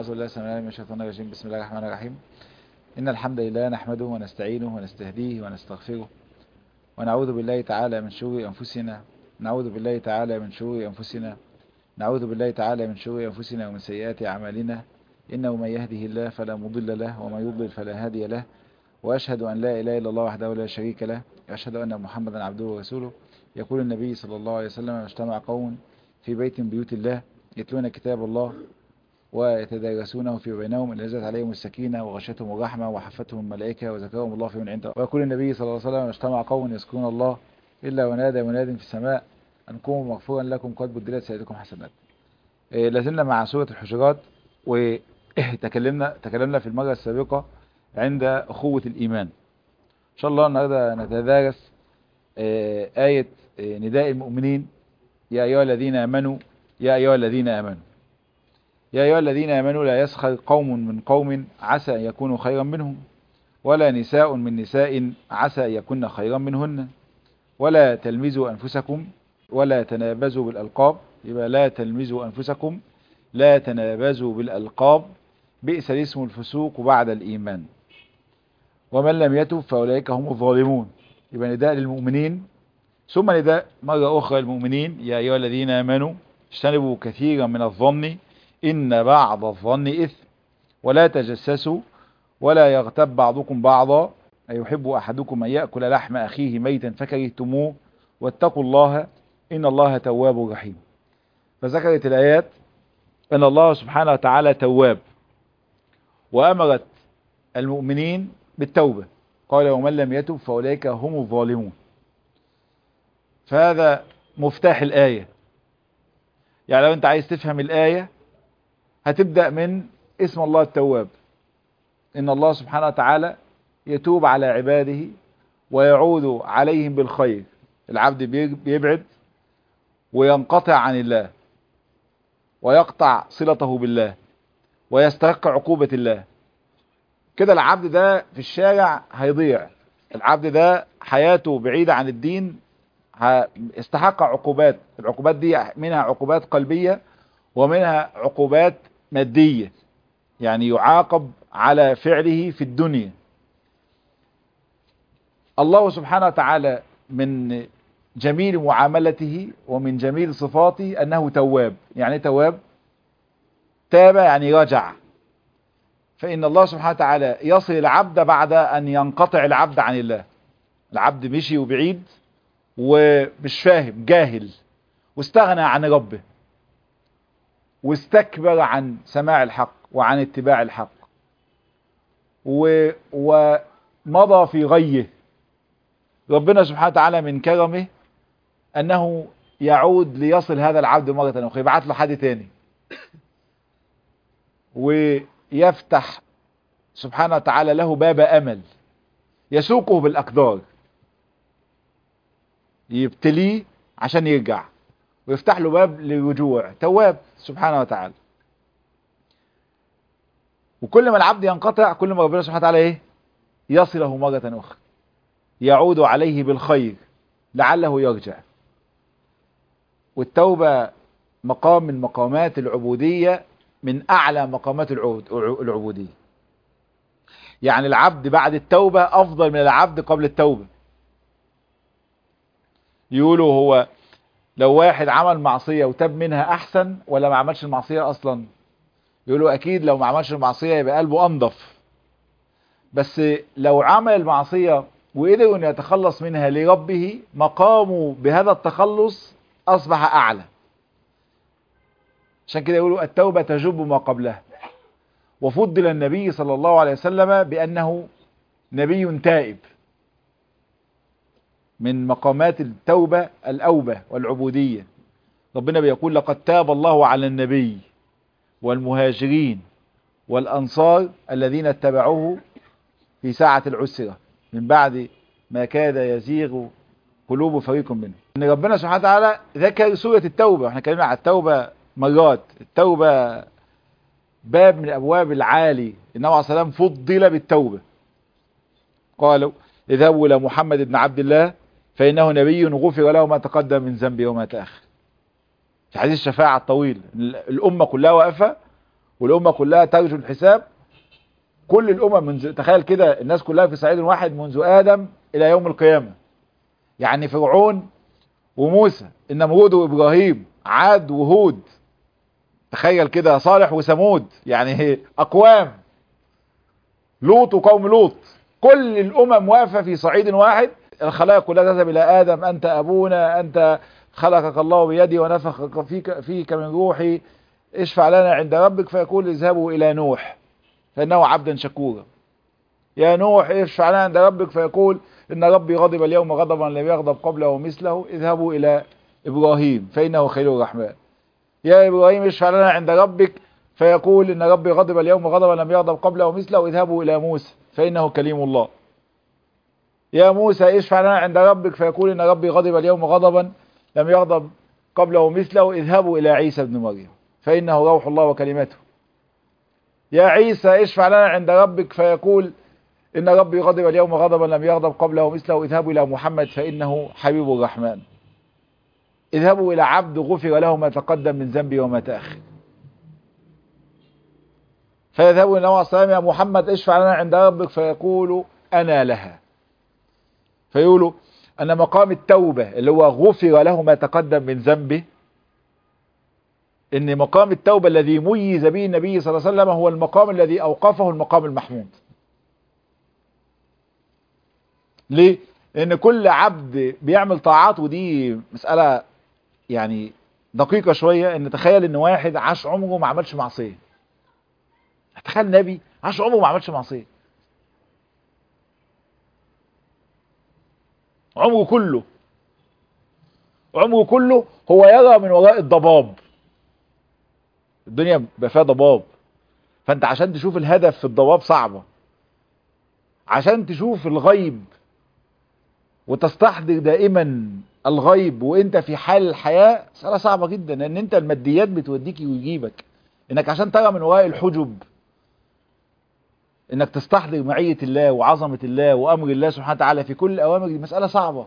أعوذ بالله السميع العليم من الشيطان الرجيم بسم الله الرحمن الرحيم إن الحمد لله نحمده ونستعينه ونستهديه ونستغفره ونعوذ بالله تعالى من شرور أنفسنا نعوذ بالله تعالى من شرور أنفسنا نعوذ بالله تعالى من شرور أنفسنا ومن سيئات أعمالنا إنه من يهده الله فلا مضل له ومن يضلل فلا هادي له وأشهد أن لا إله إلا الله وحده لا شريك له وأشهد أن محمدا عبده ورسوله يقول النبي صلى الله عليه وسلم اجتمع قوم في بيت من بيوت الله يتلون كتاب الله ويتدارسونه في بينهم نزلت عليهم السكينة وغشتهم الرحمة وحفتهم الملائكة وذكرهم الله في من عنده ويقول النبي صلى الله عليه وسلم اجتمع قوم يذكرون الله إلا ونادى مناد في السماء أن قوموا مغفورا لكم قد بدلت سيئاتكم حسنات إيه لازلنا مع سورة الحجرات وتكلمنا تكلمنا في المرة السابقة عند أخوة الإيمان إن شاء الله النهاردة نتدارس آية نداء المؤمنين يا أيها الذين آمنوا يا أيها الذين آمنوا يا أيها الذين آمنوا لا يسخر قوم من قوم عسى أن يكونوا خيرا منهم ولا نساء من نساء عسى أن يكون خيرا منهن ولا تلمزوا أنفسكم ولا تنابزوا بالألقاب يبقى لا تلمزوا أنفسكم لا تنابزوا بالألقاب بئس الاسم الفسوق بعد الإيمان ومن لم يتب فأولئك هم الظالمون يبقى نداء للمؤمنين ثم نداء مرة أخرى للمؤمنين يا أيها الذين آمنوا اجتنبوا كثيرا من الظن إن بعض الظن إثم ولا تجسسوا ولا يغتب بعضكم بعضا أيحب أحدكم أن يأكل لحم أخيه ميتا فكرهتموه واتقوا الله إن الله تواب رحيم فذكرت الآيات أن الله سبحانه وتعالى تواب وأمرت المؤمنين بالتوبة قال ومن لم يتب فأولئك هم الظالمون فهذا مفتاح الآية يعني لو أنت عايز تفهم الآية هتبدأ من اسم الله التواب إن الله سبحانه وتعالى يتوب على عباده ويعود عليهم بالخير العبد بيبعد وينقطع عن الله ويقطع صلته بالله ويستحق عقوبة الله كده العبد ده في الشارع هيضيع العبد ده حياته بعيدة عن الدين استحق عقوبات العقوبات دي منها عقوبات قلبية ومنها عقوبات مادية يعني يعاقب على فعله في الدنيا الله سبحانه وتعالى من جميل معاملته ومن جميل صفاته أنه تواب يعني تواب تاب يعني رجع فإن الله سبحانه وتعالى يصل العبد بعد أن ينقطع العبد عن الله العبد مشي وبعيد ومش فاهم جاهل واستغنى عن ربه واستكبر عن سماع الحق وعن اتباع الحق و... ومضى في غيه ربنا سبحانه وتعالى من كرمه أنه يعود ليصل هذا العبد مرة أخرى يبعث له حد تاني ويفتح سبحانه وتعالى له باب أمل يسوقه بالأقدار يبتليه عشان يرجع ويفتح له باب للرجوع تواب سبحانه وتعالى وكل ما العبد ينقطع كل ما ربنا سبحانه وتعالى ايه يصله مرة أخرى يعود عليه بالخير لعله يرجع والتوبة مقام من مقامات العبودية من أعلى مقامات العبودية يعني العبد بعد التوبة أفضل من العبد قبل التوبة يقولوا هو لو واحد عمل معصية وتاب منها أحسن ولا ما عملش المعصية أصلا يقولوا أكيد لو ما عملش المعصية يبقى قلبه أنضف بس لو عمل المعصية وقدر أن يتخلص منها لربه مقامه بهذا التخلص أصبح أعلى عشان كده يقولوا التوبة تجب ما قبلها وفضل النبي صلى الله عليه وسلم بأنه نبي تائب من مقامات التوبة الأوبة والعبودية ربنا بيقول لقد تاب الله على النبي والمهاجرين والأنصار الذين اتبعوه في ساعة العسرة من بعد ما كاد يزيغ قلوب فريق منهم ان ربنا سبحانه وتعالى ذكر سورة التوبة احنا اتكلمنا على التوبة مرات التوبة باب من الابواب العالي النبي عليه السلام فضل بالتوبة قالوا اذهبوا الى محمد بن عبد الله فإنه نبي غفر له ما تقدم من ذنبه وما تأخر في حديث الشفاعة الطويل الأمة كلها واقفة والأمة كلها ترجو الحساب كل الأمم منذ تخيل كده الناس كلها في صعيد واحد منذ آدم إلى يوم القيامة يعني فرعون وموسى النمرود وإبراهيم عاد وهود تخيل كده صالح وثمود يعني أقوام لوط وقوم لوط كل الأمم واقفة في صعيد واحد الخلائق كلها تذهب إلى آدم أنت أبونا أنت خلقك الله بيدي ونفخ فيك, فيك من روحي اشفع لنا عند ربك فيقول اذهبوا إلى نوح فإنه عبدا شكورا يا نوح اشفع لنا عند ربك فيقول إن ربي غضب اليوم غضبا لم يغضب قبله مثله اذهبوا إلى إبراهيم فإنه خير الرحمن يا إبراهيم اشفع لنا عند ربك فيقول إن ربي غضب اليوم غضبا لم يغضب قبله مثله اذهبوا إلى موسى فإنه كليم الله يا موسى اشفع لنا عند ربك فيقول إن ربي غضب اليوم غضبا لم يغضب قبله مثله اذهبوا إلى عيسى ابن مريم فإنه روح الله وكلمته يا عيسى اشفع لنا عند ربك فيقول إن ربي غضب اليوم غضبا لم يغضب قبله مثله اذهبوا إلى محمد فإنه حبيب الرحمن اذهبوا إلى عبد غفر له ما تقدم من ذنبي وما تأخر فيذهبوا إلى النبي صلى يا محمد اشفع لنا عند ربك فيقول أنا لها فيقولوا أن مقام التوبة اللي هو غفر له ما تقدم من ذنبه ان مقام التوبة الذي ميز به النبي صلى الله عليه وسلم هو المقام الذي اوقفه المقام المحمود ليه لان كل عبد بيعمل طاعات ودي مسألة يعني دقيقة شوية ان تخيل ان واحد عاش عمره ما عملش معصية تخيل نبي عاش عمره ما عملش معصية عمره كله عمره كله هو يرى من وراء الضباب الدنيا بقى فيها ضباب فانت عشان تشوف الهدف في الضباب صعبة عشان تشوف الغيب وتستحضر دائما الغيب وانت في حال الحياة مسألة صعبة جدا لان انت الماديات بتوديك ويجيبك انك عشان ترى من وراء الحجب انك تستحضر معية الله وعظمة الله وامر الله سبحانه وتعالى في كل الاوامر دي مسألة صعبة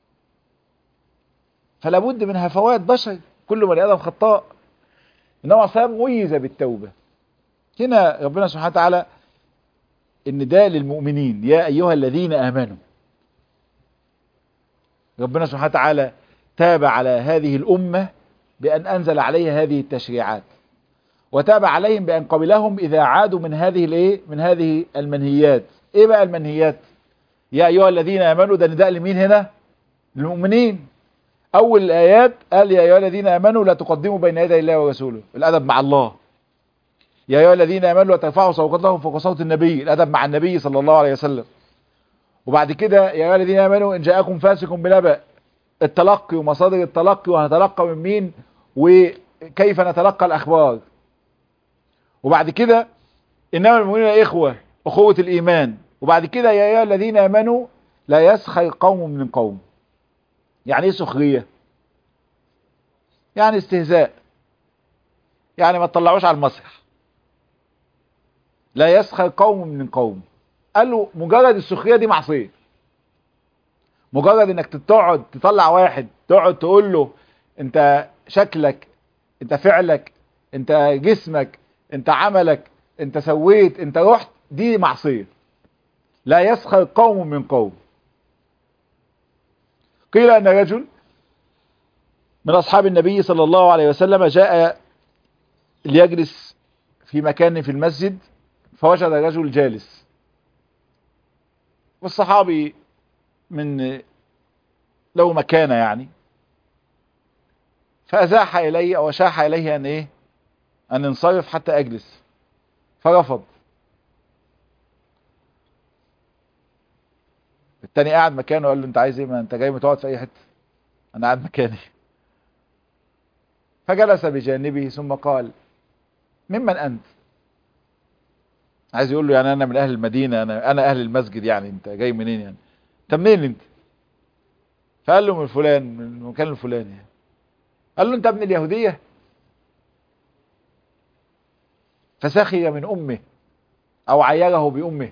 فلا بد من هفوات بشر كل بني ادم خطاء النبي صلى الله ميز بالتوبة هنا ربنا سبحانه وتعالى النداء للمؤمنين يا أيها الذين آمنوا ربنا سبحانه وتعالى تاب على هذه الأمة بأن أنزل عليها هذه التشريعات وتاب عليهم بأن قبلهم إذا عادوا من هذه الايه من هذه المنهيات ايه بقى المنهيات يا أيها الذين آمنوا ده نداء لمين هنا للمؤمنين اول الايات قال يا ايها الذين امنوا لا تقدموا بين يدي الله ورسوله الادب مع الله يا ايها الذين امنوا لا ترفعوا صوتكم فوق صوت النبي الادب مع النبي صلى الله عليه وسلم وبعد كده يا ايها الذين امنوا ان جاءكم فاسق بنبأ التلقي ومصادر التلقي وهنتلقى من مين وكيف نتلقى الاخبار وبعد كده انما المؤمنون اخوه اخوه الايمان وبعد كده يا ايها الذين امنوا لا يسخر قوم من قوم يعني ايه سخرية يعني استهزاء يعني ما تطلعوش على المسرح لا يسخر قوم من قوم قال له مجرد السخرية دي معصية مجرد انك تقعد تطلع واحد تقعد تقول له انت شكلك انت فعلك انت جسمك انت عملك انت سويت انت رحت دي معصية لا يسخر قوم من قوم قيل أن رجل من أصحاب النبي صلى الله عليه وسلم جاء ليجلس في مكان في المسجد فوجد رجل جالس والصحابي من له مكانة يعني فأزاح إليه أو أشاح إليه أن إيه أن انصرف حتى أجلس فرفض التاني قاعد مكانه قال له انت عايز ايه ما انت جاي متقعد في اي حته انا قاعد مكاني فجلس بجانبه ثم قال ممن انت عايز يقول له يعني انا من اهل المدينه انا انا اهل المسجد يعني انت جاي منين يعني انت منين انت فقال له من فلان من المكان الفلاني يعني. قال له انت ابن اليهوديه فسخي من امه او عيره بامه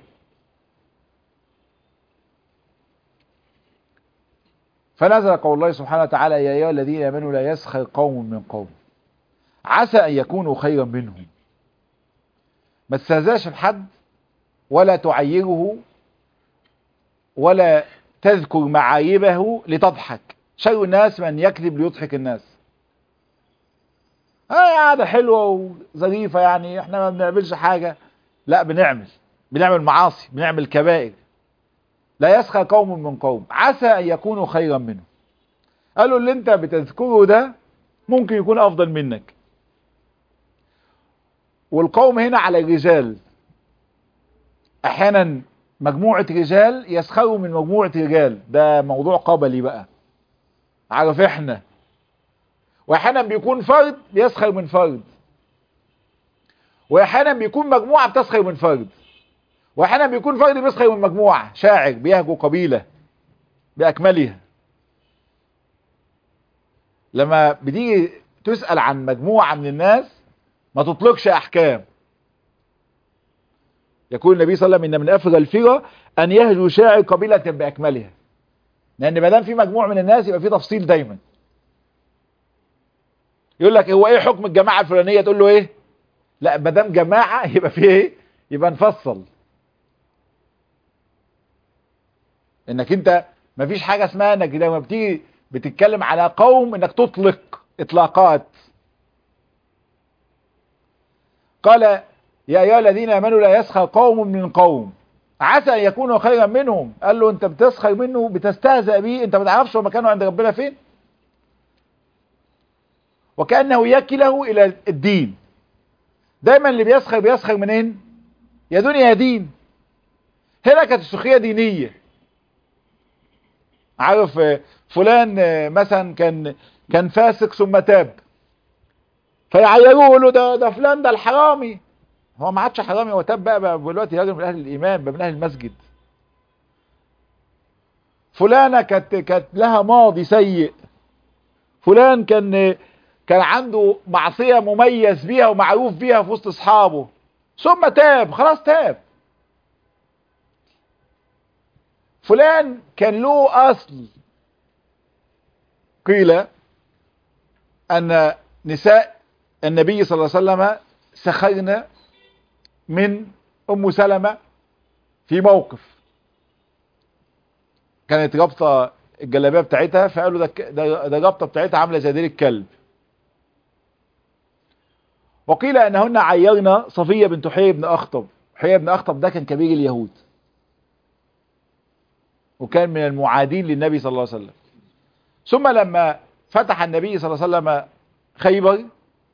فنزل قول الله سبحانه وتعالى يا أيها الذين آمنوا لا يسخر قوم من قوم عسى أن يكونوا خيرا منهم ما تستهزاش بحد ولا تعيره ولا تذكر معايبه لتضحك شر الناس من يكذب ليضحك الناس اه قاعدة حلوة وظريفة يعني احنا ما بنعملش حاجة لا بنعمل بنعمل معاصي بنعمل كبائر لا يسخر قوم من قوم عسى ان يكونوا خيرا منهم قالوا اللي انت بتذكره ده ممكن يكون افضل منك والقوم هنا على الرجال احيانا مجموعة رجال يسخروا من مجموعة رجال ده موضوع قبلي بقى عارف احنا واحيانا بيكون فرد بيسخر من فرد واحيانا بيكون مجموعة بتسخر من فرد واحيانا بيكون فرد بيسخر من مجموعة شاعر بيهجو قبيلة بأكملها لما بتيجي تسأل عن مجموعة من الناس ما تطلقش أحكام يقول النبي صلى الله عليه وسلم إن من أفضل الفرة أن يهجو شاعر قبيلة بأكملها لأن ما دام في مجموعة من الناس يبقى في تفصيل دايما يقول لك هو ايه حكم الجماعة الفلانية تقول له ايه لا ما دام جماعة يبقى في ايه يبقى نفصل انك انت ما فيش حاجة اسمها انك لما بتيجي بتتكلم على قوم انك تطلق اطلاقات قال يا ايها الذين امنوا لا يسخر قوم من قوم عسى ان يكونوا خيرا منهم قال له انت بتسخر منه بتستهزأ بيه انت ما تعرفش هو مكانه عند ربنا فين وكأنه يكله الى الدين دايما اللي بيسخر بيسخر منين يا دنيا يا دين هنا كانت السخريه دينيه عارف فلان مثلا كان كان فاسق ثم تاب فيعيروه يقولوا ده ده فلان ده الحرامي هو ما عادش حرامي هو تاب بقى, بقى دلوقتي راجل من اهل الايمان بقى من اهل المسجد فلانه كانت كانت لها ماضي سيء فلان كان كان عنده معصيه مميز بيها ومعروف بيها في وسط اصحابه ثم تاب خلاص تاب فلان كان له اصل قيل ان نساء النبي صلى الله عليه وسلم سخرن من ام سلمة في موقف كانت رابطة الجلابيه بتاعتها فقالوا ده ده الرابطه بتاعتها عامله زي ديل الكلب وقيل انهن عيرنا صفيه بنت حيي بن اخطب حيي بن اخطب ده كان كبير اليهود وكان من المعادين للنبي صلى الله عليه وسلم ثم لما فتح النبي صلى الله عليه وسلم خيبر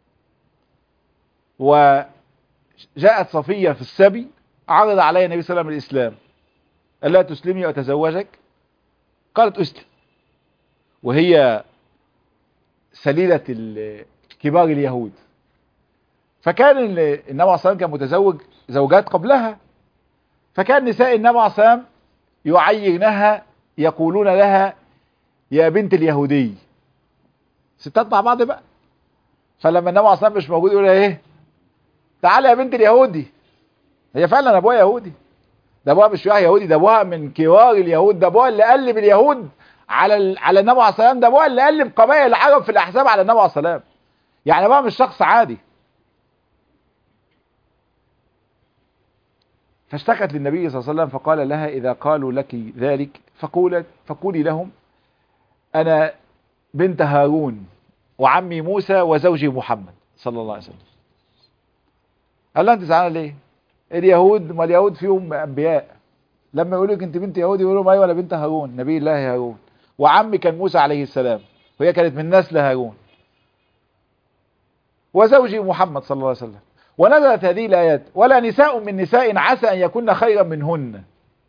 وجاءت صفية في السبي عرض عليها النبي صلى الله عليه وسلم الإسلام قال لها تسلمي وأتزوجك قالت أسلم وهي سليلة كبار اليهود فكان النبي عليه الصلاة والسلام كان متزوج زوجات قبلها فكان نساء النبي عليه الصلاة والسلام يعينها يقولون لها يا بنت اليهودي ستات مع بعض بقى فلما النبي عليه الصلاة مش موجود يقول ايه تعالى يا بنت اليهودي هي فعلا ابوها يهودي ده ابوها مش يهودي ده ابوها من كبار اليهود ده ابوها اللي قلب اليهود على ال... على النبي عليه الصلاه والسلام ده ابوها اللي قلب قبائل العرب في الاحزاب على النبي عليه الصلاه والسلام يعني ابوها مش شخص عادي فاشتكت للنبي صلى الله عليه وسلم فقال لها إذا قالوا لك ذلك فقولت فقولي لهم أنا بنت هارون وعمي موسى وزوجي محمد صلى الله عليه وسلم قال لها انت زعلانه ليه اليهود ما اليهود فيهم انبياء لما يقولوا لك انت بنت يهودي يقولوا لهم ايوه انا بنت هارون نبي الله هارون وعمي كان موسى عليه السلام وهي كانت من نسل هارون وزوجي محمد صلى الله عليه وسلم ونزلت هذه الآيات ولا نساء من نساء عسى أن يكون خيرا منهن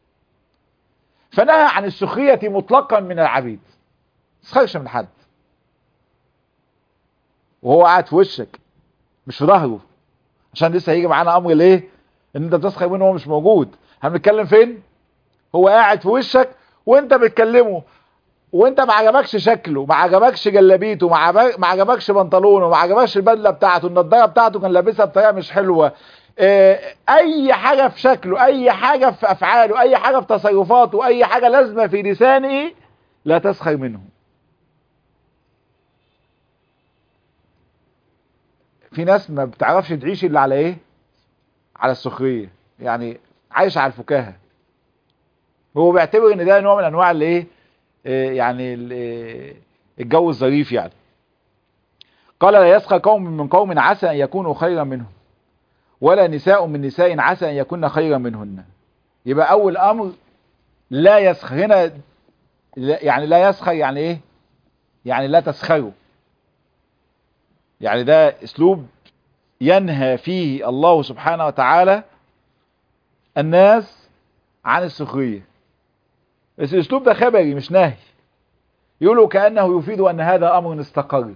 فنهى عن السخرية مطلقا من العبيد تسخرش من حد وهو قاعد في وشك مش في ظهره عشان لسه هيجي معانا امر ليه ان انت بتسخر منه وهو مش موجود هنتكلم فين هو قاعد في وشك وانت بتكلمه وانت ما عجبكش شكله ما عجبكش جلابيته ما عجبكش بنطلونه ما عجبكش البدله بتاعته النضاره بتاعته كان لابسها بطريقه مش حلوه اه اي حاجه في شكله اي حاجه في افعاله اي حاجه في تصرفاته اي حاجه لازمه في لسانه لا تسخر منه في ناس ما بتعرفش تعيش الا على ايه على السخريه يعني عايش على الفكاهه هو بيعتبر ان ده نوع من انواع الايه إيه يعني ال- إيه الجو الظريف يعني قال لا يسخر قوم من قوم عسى ان يكونوا خيرا منهم ولا نساء من نساء عسى ان يكون خيرا منهن يبقى اول امر لا يسخر هنا لا- يعني لا يسخر يعني ايه يعني لا تسخروا يعني ده اسلوب ينهى فيه الله سبحانه وتعالى الناس عن السخرية بس الاسلوب ده خبري مش نهي يقولوا كأنه يفيد أن هذا أمر استقر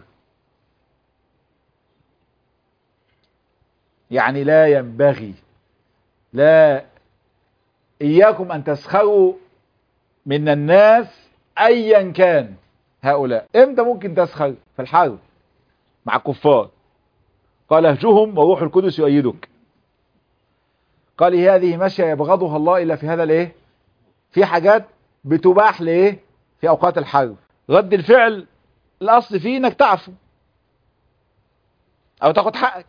يعني لا ينبغي لا إياكم أن تسخروا من الناس أيا كان هؤلاء امتى ممكن تسخر في الحرب مع الكفار قال اهجهم وروح القدس يؤيدك قال هذه ماشية يبغضها الله إلا في هذا الايه في حاجات بتباح لايه في أوقات الحرب رد الفعل الأصل فيه انك تعفو أو تاخد حقك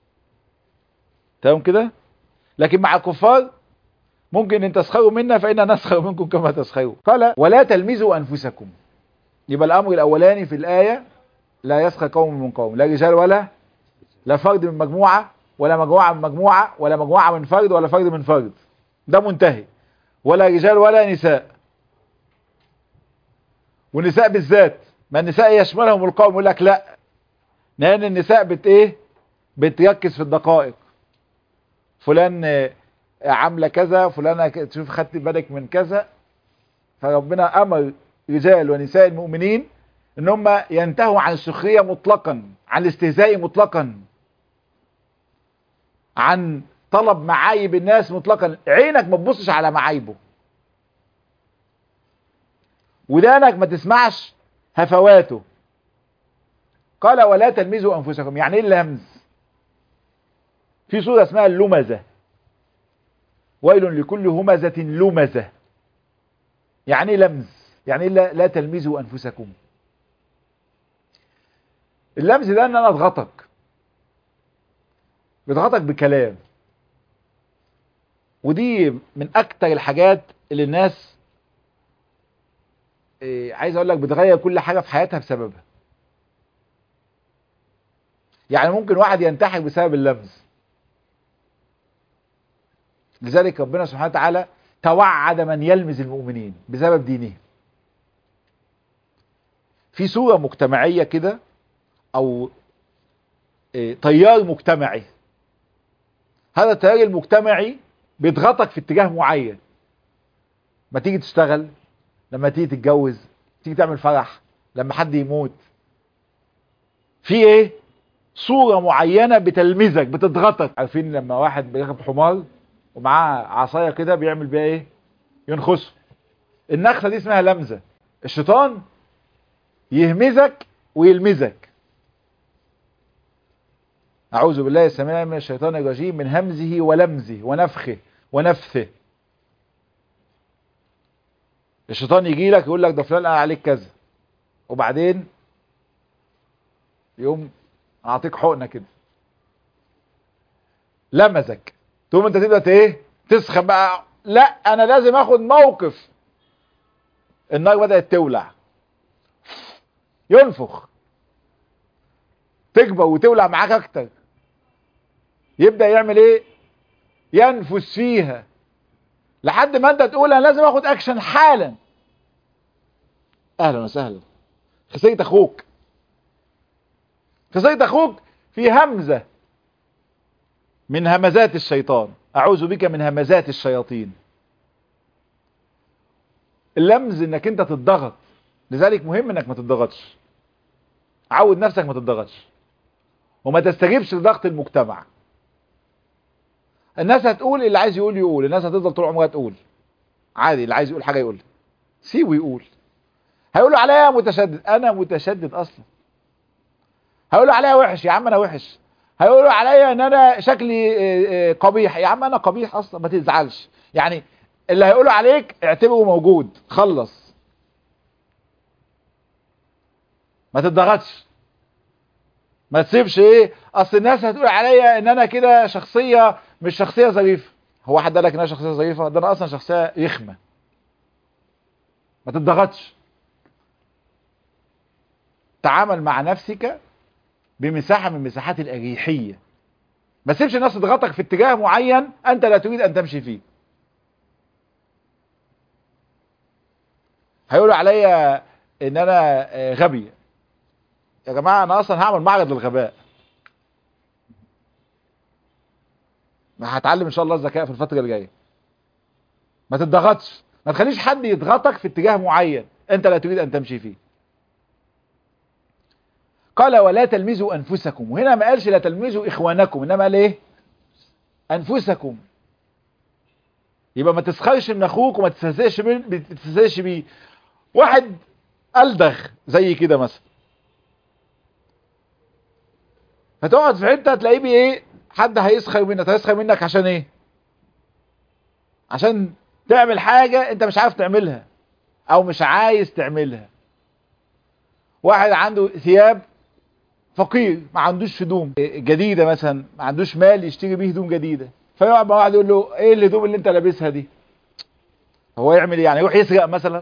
تمام كده لكن مع الكفار ممكن ان تسخروا منا فإنا نسخر منكم كما تسخروا قال ولا تلمزوا أنفسكم يبقى الأمر الأولاني في الآية لا يسخر قوم من قوم لا رجال ولا لا فرد من مجموعة ولا مجموعة من مجموعة ولا مجموعة من فرد ولا فرد من فرد ده منتهي ولا رجال ولا نساء والنساء بالذات ما النساء يشملهم القوم يقول لك لا لان النساء بت ايه بتركز في الدقائق فلان آه، عامله كذا فلانه ك- تشوف خدت بالك من كذا فربنا امر رجال ونساء المؤمنين ان هم ينتهوا عن السخريه مطلقا عن الاستهزاء مطلقا عن طلب معايب الناس مطلقا عينك ما تبصش على معايبه ودانك ما تسمعش هفواته قال ولا تلمزوا انفسكم يعني ايه اللمز في سوره اسمها اللمزه ويل لكل همزه لمزه يعني ايه لمز يعني ايه لا, لا تلمزوا انفسكم اللمز ده ان انا اضغطك بضغطك بكلام ودي من اكتر الحاجات اللي الناس إيه، عايز اقول لك بتغير كل حاجه في حياتها بسببها يعني ممكن واحد ينتحر بسبب اللمز لذلك ربنا سبحانه وتعالى توعد من يلمز المؤمنين بسبب دينهم في صورة مجتمعية كده او إيه، تيار مجتمعي هذا التيار المجتمعي بيضغطك في اتجاه معين ما تيجي تشتغل لما تيجي تتجوز تيجي تعمل فرح لما حد يموت في ايه صورة معينة بتلمزك بتضغطك عارفين لما واحد بيركب حمار ومعاه عصاية كده بيعمل بيها ايه ينخسه النخسة دي اسمها لمزة الشيطان يهمزك ويلمزك أعوذ بالله السميع من الشيطان الرجيم من همزه ولمزه ونفخه ونفثه الشيطان يجي لك يقول لك ده فلان قال عليك كذا وبعدين يقوم اعطيك حقنه كده لمزك تقوم انت تبدا ايه تسخن بقى لا انا لازم اخد موقف النار بدات تولع ينفخ تكبر وتولع معاك اكتر يبدا يعمل ايه ينفس فيها لحد ما انت تقول انا لازم اخد اكشن حالا اهلا وسهلا خسرت اخوك خسرت اخوك في همزة من همزات الشيطان اعوذ بك من همزات الشياطين اللمز انك انت تتضغط لذلك مهم انك ما تتضغطش عود نفسك ما تتضغطش وما تستجيبش لضغط المجتمع الناس هتقول اللي عايز يقول يقول الناس هتفضل طول عمرها تقول عادي اللي عايز يقول حاجه يقول سيبه يقول هيقولوا عليا متشدد انا متشدد اصلا هيقولوا عليا وحش يا عم انا وحش هيقولوا عليا ان انا شكلي آه، آه، قبيح يا عم انا قبيح اصلا ما تزعلش يعني اللي هيقولوا عليك اعتبره موجود خلص ما تتضغطش ما تسيبش ايه اصل الناس هتقول عليا ان انا كده شخصيه مش شخصيه ظريفه هو حد قال لك انها شخصيه ظريفه ده انا اصلا شخصيه رخمه ما تضغطش تعامل مع نفسك بمساحه من مساحات الاريحيه ما تسيبش الناس تضغطك في اتجاه معين انت لا تريد ان تمشي فيه هيقولوا عليا ان انا آه، غبي يا جماعه انا اصلا هعمل معرض للغباء ما هتعلم ان شاء الله الذكاء في الفتره اللي جايه ما تضغطش ما تخليش حد يضغطك في اتجاه معين انت لا تريد ان تمشي فيه قال ولا تلمزوا انفسكم وهنا ما قالش لا تلمزوا اخوانكم انما قال ايه انفسكم يبقى ما تسخرش من اخوك وما تستهزئش بيه ما تستهزئش بيه واحد الدغ زي كده مثلا فتقعد في حته تلاقيه بي ايه حد هيسخر منك هيسخر منك عشان ايه عشان تعمل حاجه انت مش عارف تعملها او مش عايز تعملها واحد عنده ثياب فقير ما عندوش هدوم جديده مثلا ما عندوش مال يشتري بيه هدوم جديده فيقعد مع واحد يقول له ايه الهدوم اللي انت لابسها دي هو يعمل ايه يعني يروح يسرق مثلا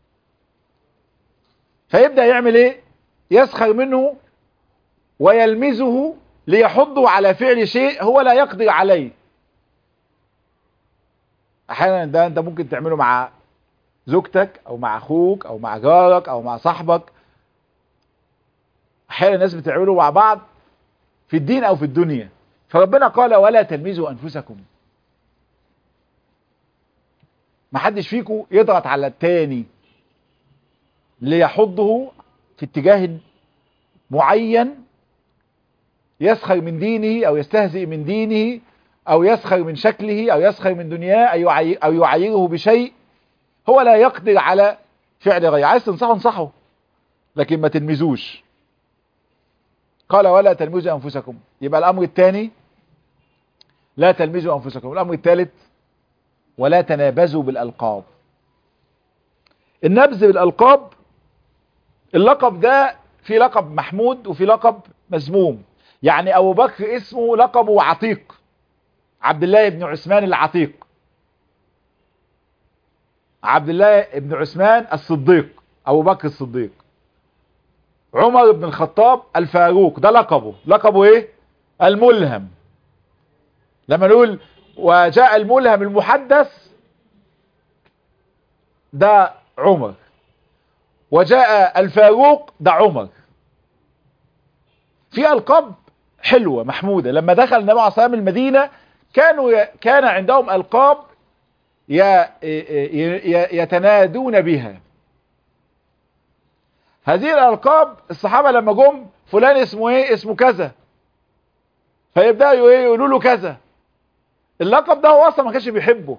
فيبدا يعمل ايه يسخر منه ويلمزه ليحضه على فعل شيء هو لا يقدر عليه احيانا ده انت ممكن تعمله مع زوجتك او مع اخوك او مع جارك او مع صاحبك احيانا الناس بتعمله مع بعض في الدين او في الدنيا فربنا قال ولا تلمزوا انفسكم ما حدش فيكم يضغط على التاني ليحضه في اتجاه معين يسخر من دينه او يستهزئ من دينه او يسخر من شكله او يسخر من دنياه او يعيره بشيء هو لا يقدر على فعل غيره عايز تنصحه انصحه لكن ما تلمزوش قال ولا تلمزوا انفسكم يبقى الامر الثاني لا تلمزوا انفسكم الامر الثالث ولا تنابزوا بالالقاب النبذ بالالقاب اللقب ده في لقب محمود وفي لقب مذموم يعني ابو بكر اسمه لقبه عتيق عبد الله بن عثمان العتيق عبد الله بن عثمان الصديق ابو بكر الصديق عمر بن الخطاب الفاروق ده لقبه لقبه ايه الملهم لما نقول وجاء الملهم المحدث ده عمر وجاء الفاروق ده عمر في القاب حلوة محمودة لما دخل النبي عليه الصلاة والسلام المدينة كانوا كان عندهم القاب يتنادون بها هذه الالقاب الصحابة لما جم فلان اسمه ايه اسمه كذا فيبداوا ايه يقولوا له كذا اللقب ده هو اصلا ما كانش بيحبه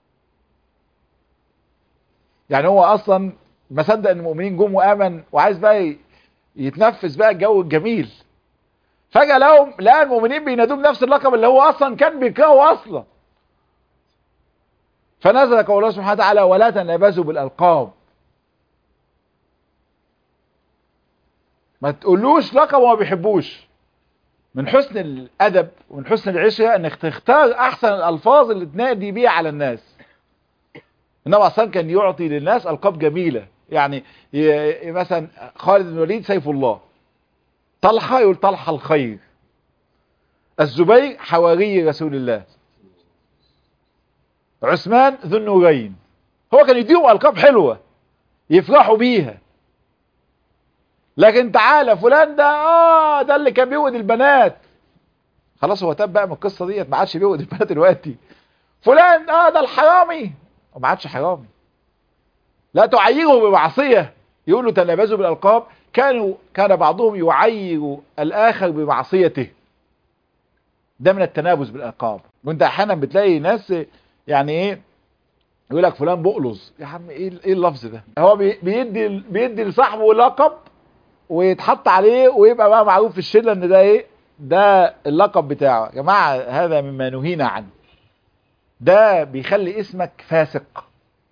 يعني هو اصلا ما صدق ان المؤمنين جم وامن وعايز بقى يتنفس بقى الجو الجميل فجأة لهم لقى المؤمنين بينادوه بنفس اللقب اللي هو اصلا كان بيكرهه اصلا فنزل قول الله سبحانه وتعالى ولا تنابزوا بالالقاب ما تقولوش لقب وما بيحبوش من حسن الادب ومن حسن العشره انك تختار احسن الالفاظ اللي تنادي بيها على الناس النبي اصلا كان يعطي للناس القاب جميله يعني مثلا خالد بن الوليد سيف الله طلحه يقول طلحه الخير الزبير حواري رسول الله عثمان ذو النورين هو كان يديهم القاب حلوه يفرحوا بيها لكن تعالى فلان ده اه ده اللي كان بيوعد البنات خلاص هو تاب بقى من القصه ديت ما عادش بيوعد البنات دلوقتي فلان اه ده الحرامي وما عادش حرامي لا تعيره بمعصيه يقولوا تنابزوا بالالقاب كانوا كان بعضهم يعير الاخر بمعصيته ده من التنابز بالالقاب وانت احيانا بتلاقي ناس يعني ايه يقول لك فلان بقلص يا عم ايه ايه اللفظ ده هو بيدي بيدي لصاحبه لقب ويتحط عليه ويبقى بقى معروف في الشله ان ده ايه ده اللقب بتاعه يا جماعه هذا مما نهينا عنه ده بيخلي اسمك فاسق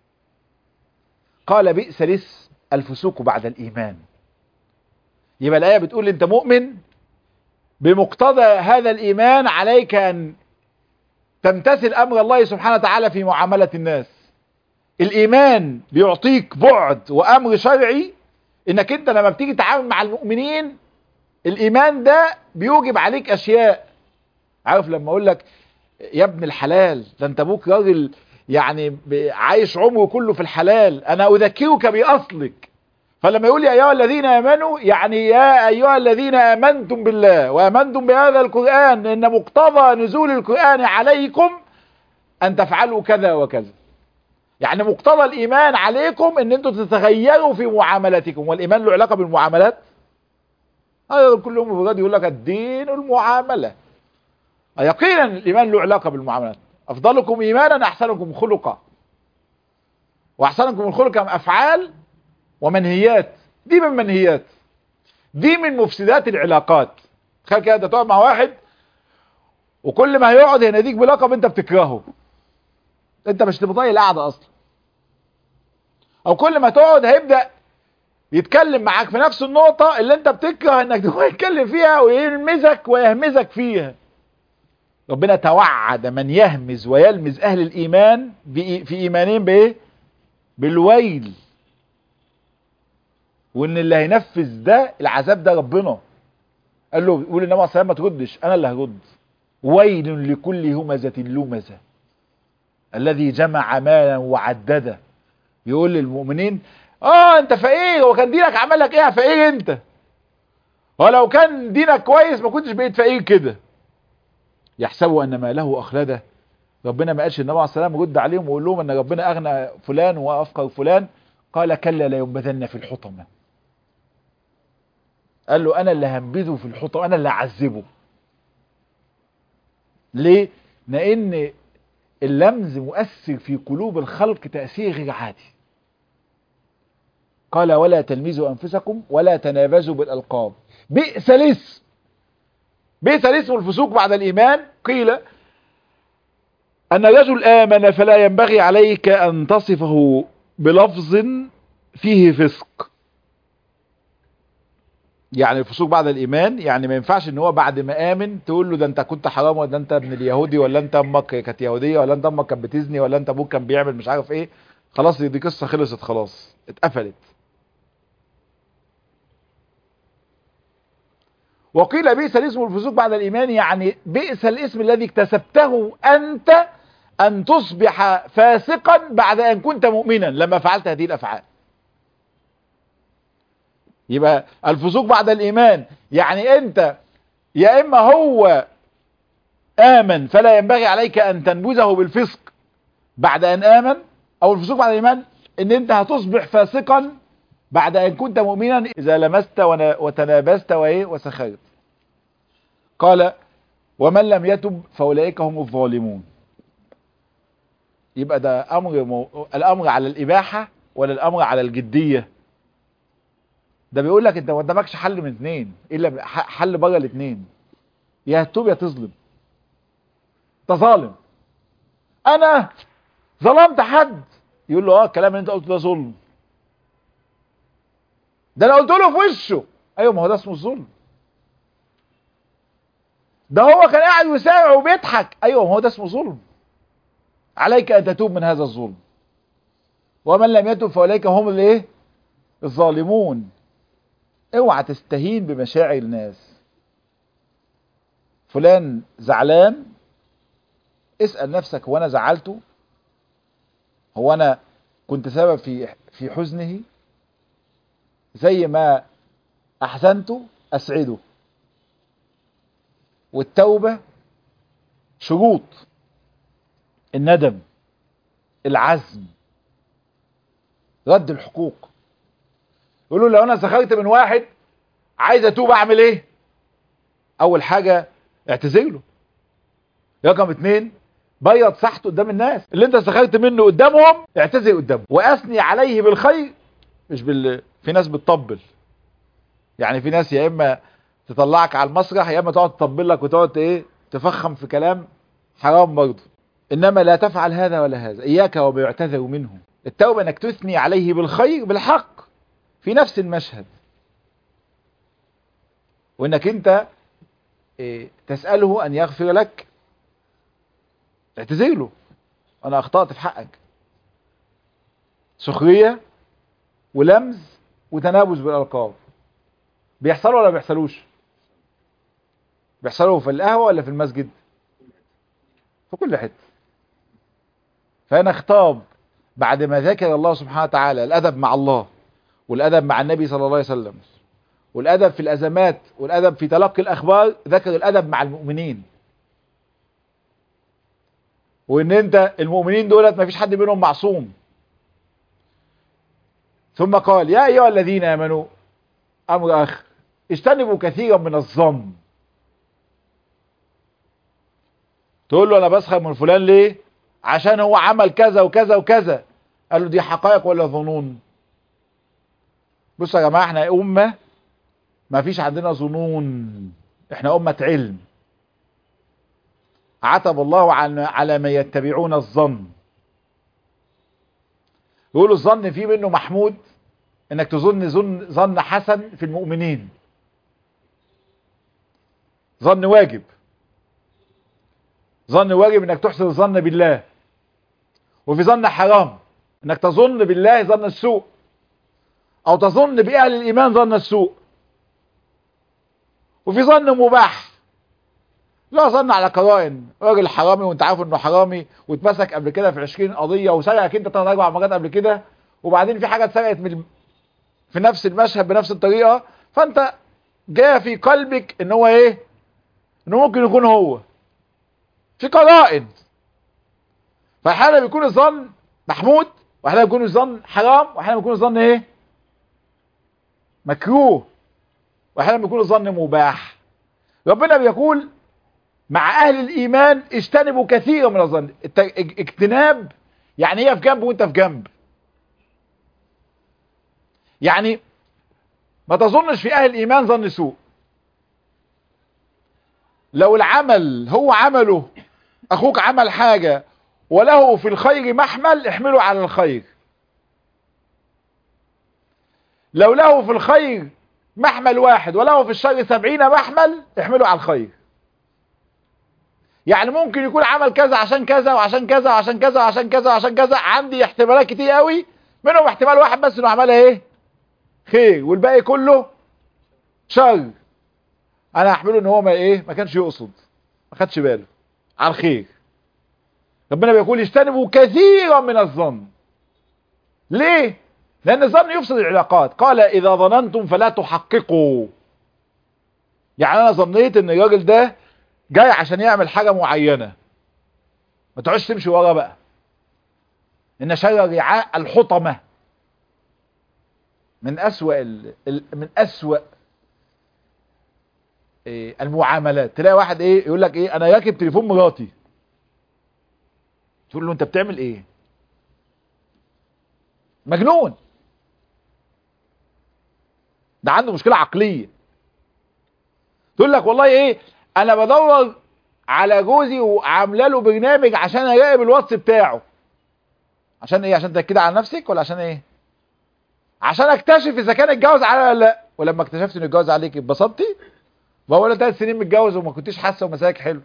قال بئس الاسم الفسوق بعد الايمان يبقى الايه بتقول انت مؤمن بمقتضى هذا الايمان عليك ان تمتثل امر الله سبحانه وتعالى في معاملة الناس الايمان بيعطيك بعد وامر شرعي انك انت لما بتيجي تتعامل مع المؤمنين الايمان ده بيوجب عليك اشياء عارف لما اقول لك يا ابن الحلال ده انت ابوك راجل يعني ب- عايش عمره كله في الحلال انا اذكرك باصلك فلما يقول يا ايها الذين امنوا يعني يا ايها الذين امنتم بالله وامنتم بهذا القران ان مقتضى نزول القران عليكم ان تفعلوا كذا وكذا يعني مقتضى الايمان عليكم ان انتم تتغيروا في معاملتكم والايمان له علاقه بالمعاملات هذا كل يوم بجد يقول لك الدين المعامله يقينا الايمان له علاقه بالمعاملات افضلكم ايمانا احسنكم خلقا واحسنكم الخلق افعال ومنهيات دي من منهيات دي من مفسدات العلاقات تخيل كده انت تقعد مع واحد وكل ما هيقعد يناديك بلقب انت بتكرهه انت مش تبطيق القعده اصلا او كل ما تقعد هيبدا يتكلم معاك في نفس النقطه اللي انت بتكره انك هو يتكلم فيها ويلمزك ويهمزك فيها ربنا توعد من يهمز ويلمز اهل الايمان بإي- في ايمانهم بايه بالويل وان اللي هينفذ ده العذاب ده ربنا قال له قول النبي عليه الصلاه والسلام ما تردش انا اللي هرد ويل لكل همزه لمزه الذي جمع مالا وعدده يقول للمؤمنين اه انت فقير هو كان دينك عمل لك ايه يا فقير انت ولو كان دينك كويس ما كنتش بقيت فقير كده يحسبوا ان ما له اخلده ربنا ما قالش النبي عليه الصلاه والسلام رد عليهم ويقول لهم ان ربنا اغنى فلان وافقر فلان قال كلا لا ينبذن في الحطمه قال له انا اللي هنبذه في الحطمه انا اللي هعذبه ليه لان اللمز مؤثر في قلوب الخلق تاثير غير عادي قال ولا تلمزوا انفسكم ولا تنابزوا بالالقاب بئس الاسم بئس الاسم الفسوق بعد الايمان قيل ان الرجل امن فلا ينبغي عليك ان تصفه بلفظ فيه فسق يعني الفسوق بعد الايمان يعني ما ينفعش ان هو بعد ما امن تقول له ده انت كنت حرام ولا انت ابن اليهودي ولا انت امك كانت يهوديه ولا انت امك كانت بتزني ولا انت ابوك كان بيعمل مش عارف ايه خلاص دي قصه خلصت خلاص اتقفلت وقيل بئس الاسم الفسوق بعد الايمان يعني بئس الاسم الذي اكتسبته انت ان تصبح فاسقا بعد ان كنت مؤمنا لما فعلت هذه الافعال يبقى الفسوق بعد الايمان يعني انت يا اما هو امن فلا ينبغي عليك ان تنبذه بالفسق بعد ان امن او الفسوق بعد الايمان ان انت هتصبح فاسقا بعد ان كنت مؤمنا اذا لمست ون- وتنابزت وايه وسخرت قال ومن لم يتب فاولئك هم الظالمون يبقى ده امر مو... الامر على الاباحه ولا الامر على الجديه ده بيقول لك انت ما قدامكش حل من اتنين الا ح- حل بره الاتنين يا تتوب يا تظلم انت ظالم انا ظلمت حد يقول له اه الكلام اللي انت قلته ده ظلم ده انا قلت له في وشه ايوه ما هو ده اسمه الظلم ده هو كان قاعد وسامع وبيضحك ايوه ما هو ده اسمه ظلم عليك ان تتوب من هذا الظلم ومن لم يتب فاولئك هم الايه الظالمون اوعى تستهين بمشاعر الناس فلان زعلان اسأل نفسك هو انا زعلته هو انا كنت سبب في في حزنه زي ما احزنته اسعده والتوبة شروط الندم العزم رد الحقوق يقولوا لو انا سخرت من واحد عايز اتوب اعمل ايه اول حاجة اعتذر له رقم اتنين بيض ساحته قدام الناس اللي انت سخرت منه قدامهم اعتذر قدامهم واثني عليه بالخير مش بال في ناس بتطبل يعني في ناس يا اما تطلعك على المسرح يا اما تقعد تطبل لك وتقعد ايه تفخم في كلام حرام برضه انما لا تفعل هذا ولا هذا اياك وما يعتذر منه التوبه انك تثني عليه بالخير بالحق في نفس المشهد وانك انت إيه تساله ان يغفر لك اعتذر له انا اخطأت في حقك سخرية ولمز وتنابز بالالقاب بيحصلوا ولا بيحصلوش بيحصلوا في القهوة ولا في المسجد في كل حتة فهنا خطاب بعد ما ذكر الله سبحانه وتعالى الأدب مع الله والأدب مع النبي صلى الله عليه وسلم والأدب في الأزمات والأدب في تلقي الأخبار ذكر الأدب مع المؤمنين وإن أنت المؤمنين دولت ما فيش حد منهم معصوم ثم قال يا أيها الذين آمنوا أمر أخ اجتنبوا كثيرا من الظن تقول له أنا بسخر من فلان ليه عشان هو عمل كذا وكذا وكذا قال له دي حقائق ولا ظنون بصوا يا جماعة احنا أمة ما فيش عندنا ظنون احنا أمة علم عتب الله عن على ما يتبعون الظن يقولوا الظن فيه منه محمود انك تظن ظن ظن حسن في المؤمنين ظن واجب ظن واجب انك تحسن الظن بالله وفي ظن حرام انك تظن بالله ظن السوء او تظن باهل الايمان ظن السوء وفي ظن مباح لا ظن على قرائن راجل حرامي وانت عارف انه حرامي واتمسك قبل كده في 20 قضيه وسرقك انت ثلاث اربع مرات قبل كده وبعدين في حاجه اتسرقت من في نفس المشهد بنفس الطريقه فانت جاء في قلبك ان هو ايه انه ممكن يكون هو في قرائن فاحيانا بيكون الظن محمود واحيانا بيكون الظن حرام واحيانا بيكون الظن ايه مكروه واحيانا بيكون الظن مباح ربنا بيقول مع اهل الايمان اجتنبوا كثيرا من الظن اجتناب يعني هي في جنب وانت في جنب يعني ما تظنش في اهل الايمان ظن سوء لو العمل هو عمله اخوك عمل حاجة وله في الخير محمل احمله على الخير لو له في الخير محمل واحد وله في الشر سبعين محمل احمله على الخير يعني ممكن يكون عمل كذا عشان كذا وعشان كذا وعشان كذا وعشان كذا وعشان كذا عندي احتمالات كتير قوي منهم احتمال واحد بس انه عملها ايه خير والباقي كله شر انا هحمله ان هو ما ايه ما كانش يقصد ما خدش باله على الخير ربنا بيقول اجتنبوا كثيرا من الظن ليه لان الظن يفسد العلاقات قال اذا ظننتم فلا تحققوا يعني انا ظنيت ان الراجل ده جاي عشان يعمل حاجة معينة ما تقعدش تمشي ورا بقى ان شر الرعاء الحطمة من اسوأ ال... من اسوأ إيه المعاملات تلاقي واحد ايه يقول لك ايه انا راكب تليفون مراتي تقول له انت بتعمل ايه مجنون ده عنده مشكلة عقلية تقول لك والله ايه انا بدور على جوزي وعامله له برنامج عشان اراقب الواتس بتاعه عشان ايه عشان تاكد على نفسك ولا عشان ايه عشان اكتشف اذا كان اتجوز عليا ولا لا ولما اكتشفت انه اتجوز عليك اتبسطتي بقول ثلاث سنين متجوز وما كنتيش حاسه ومساك حلو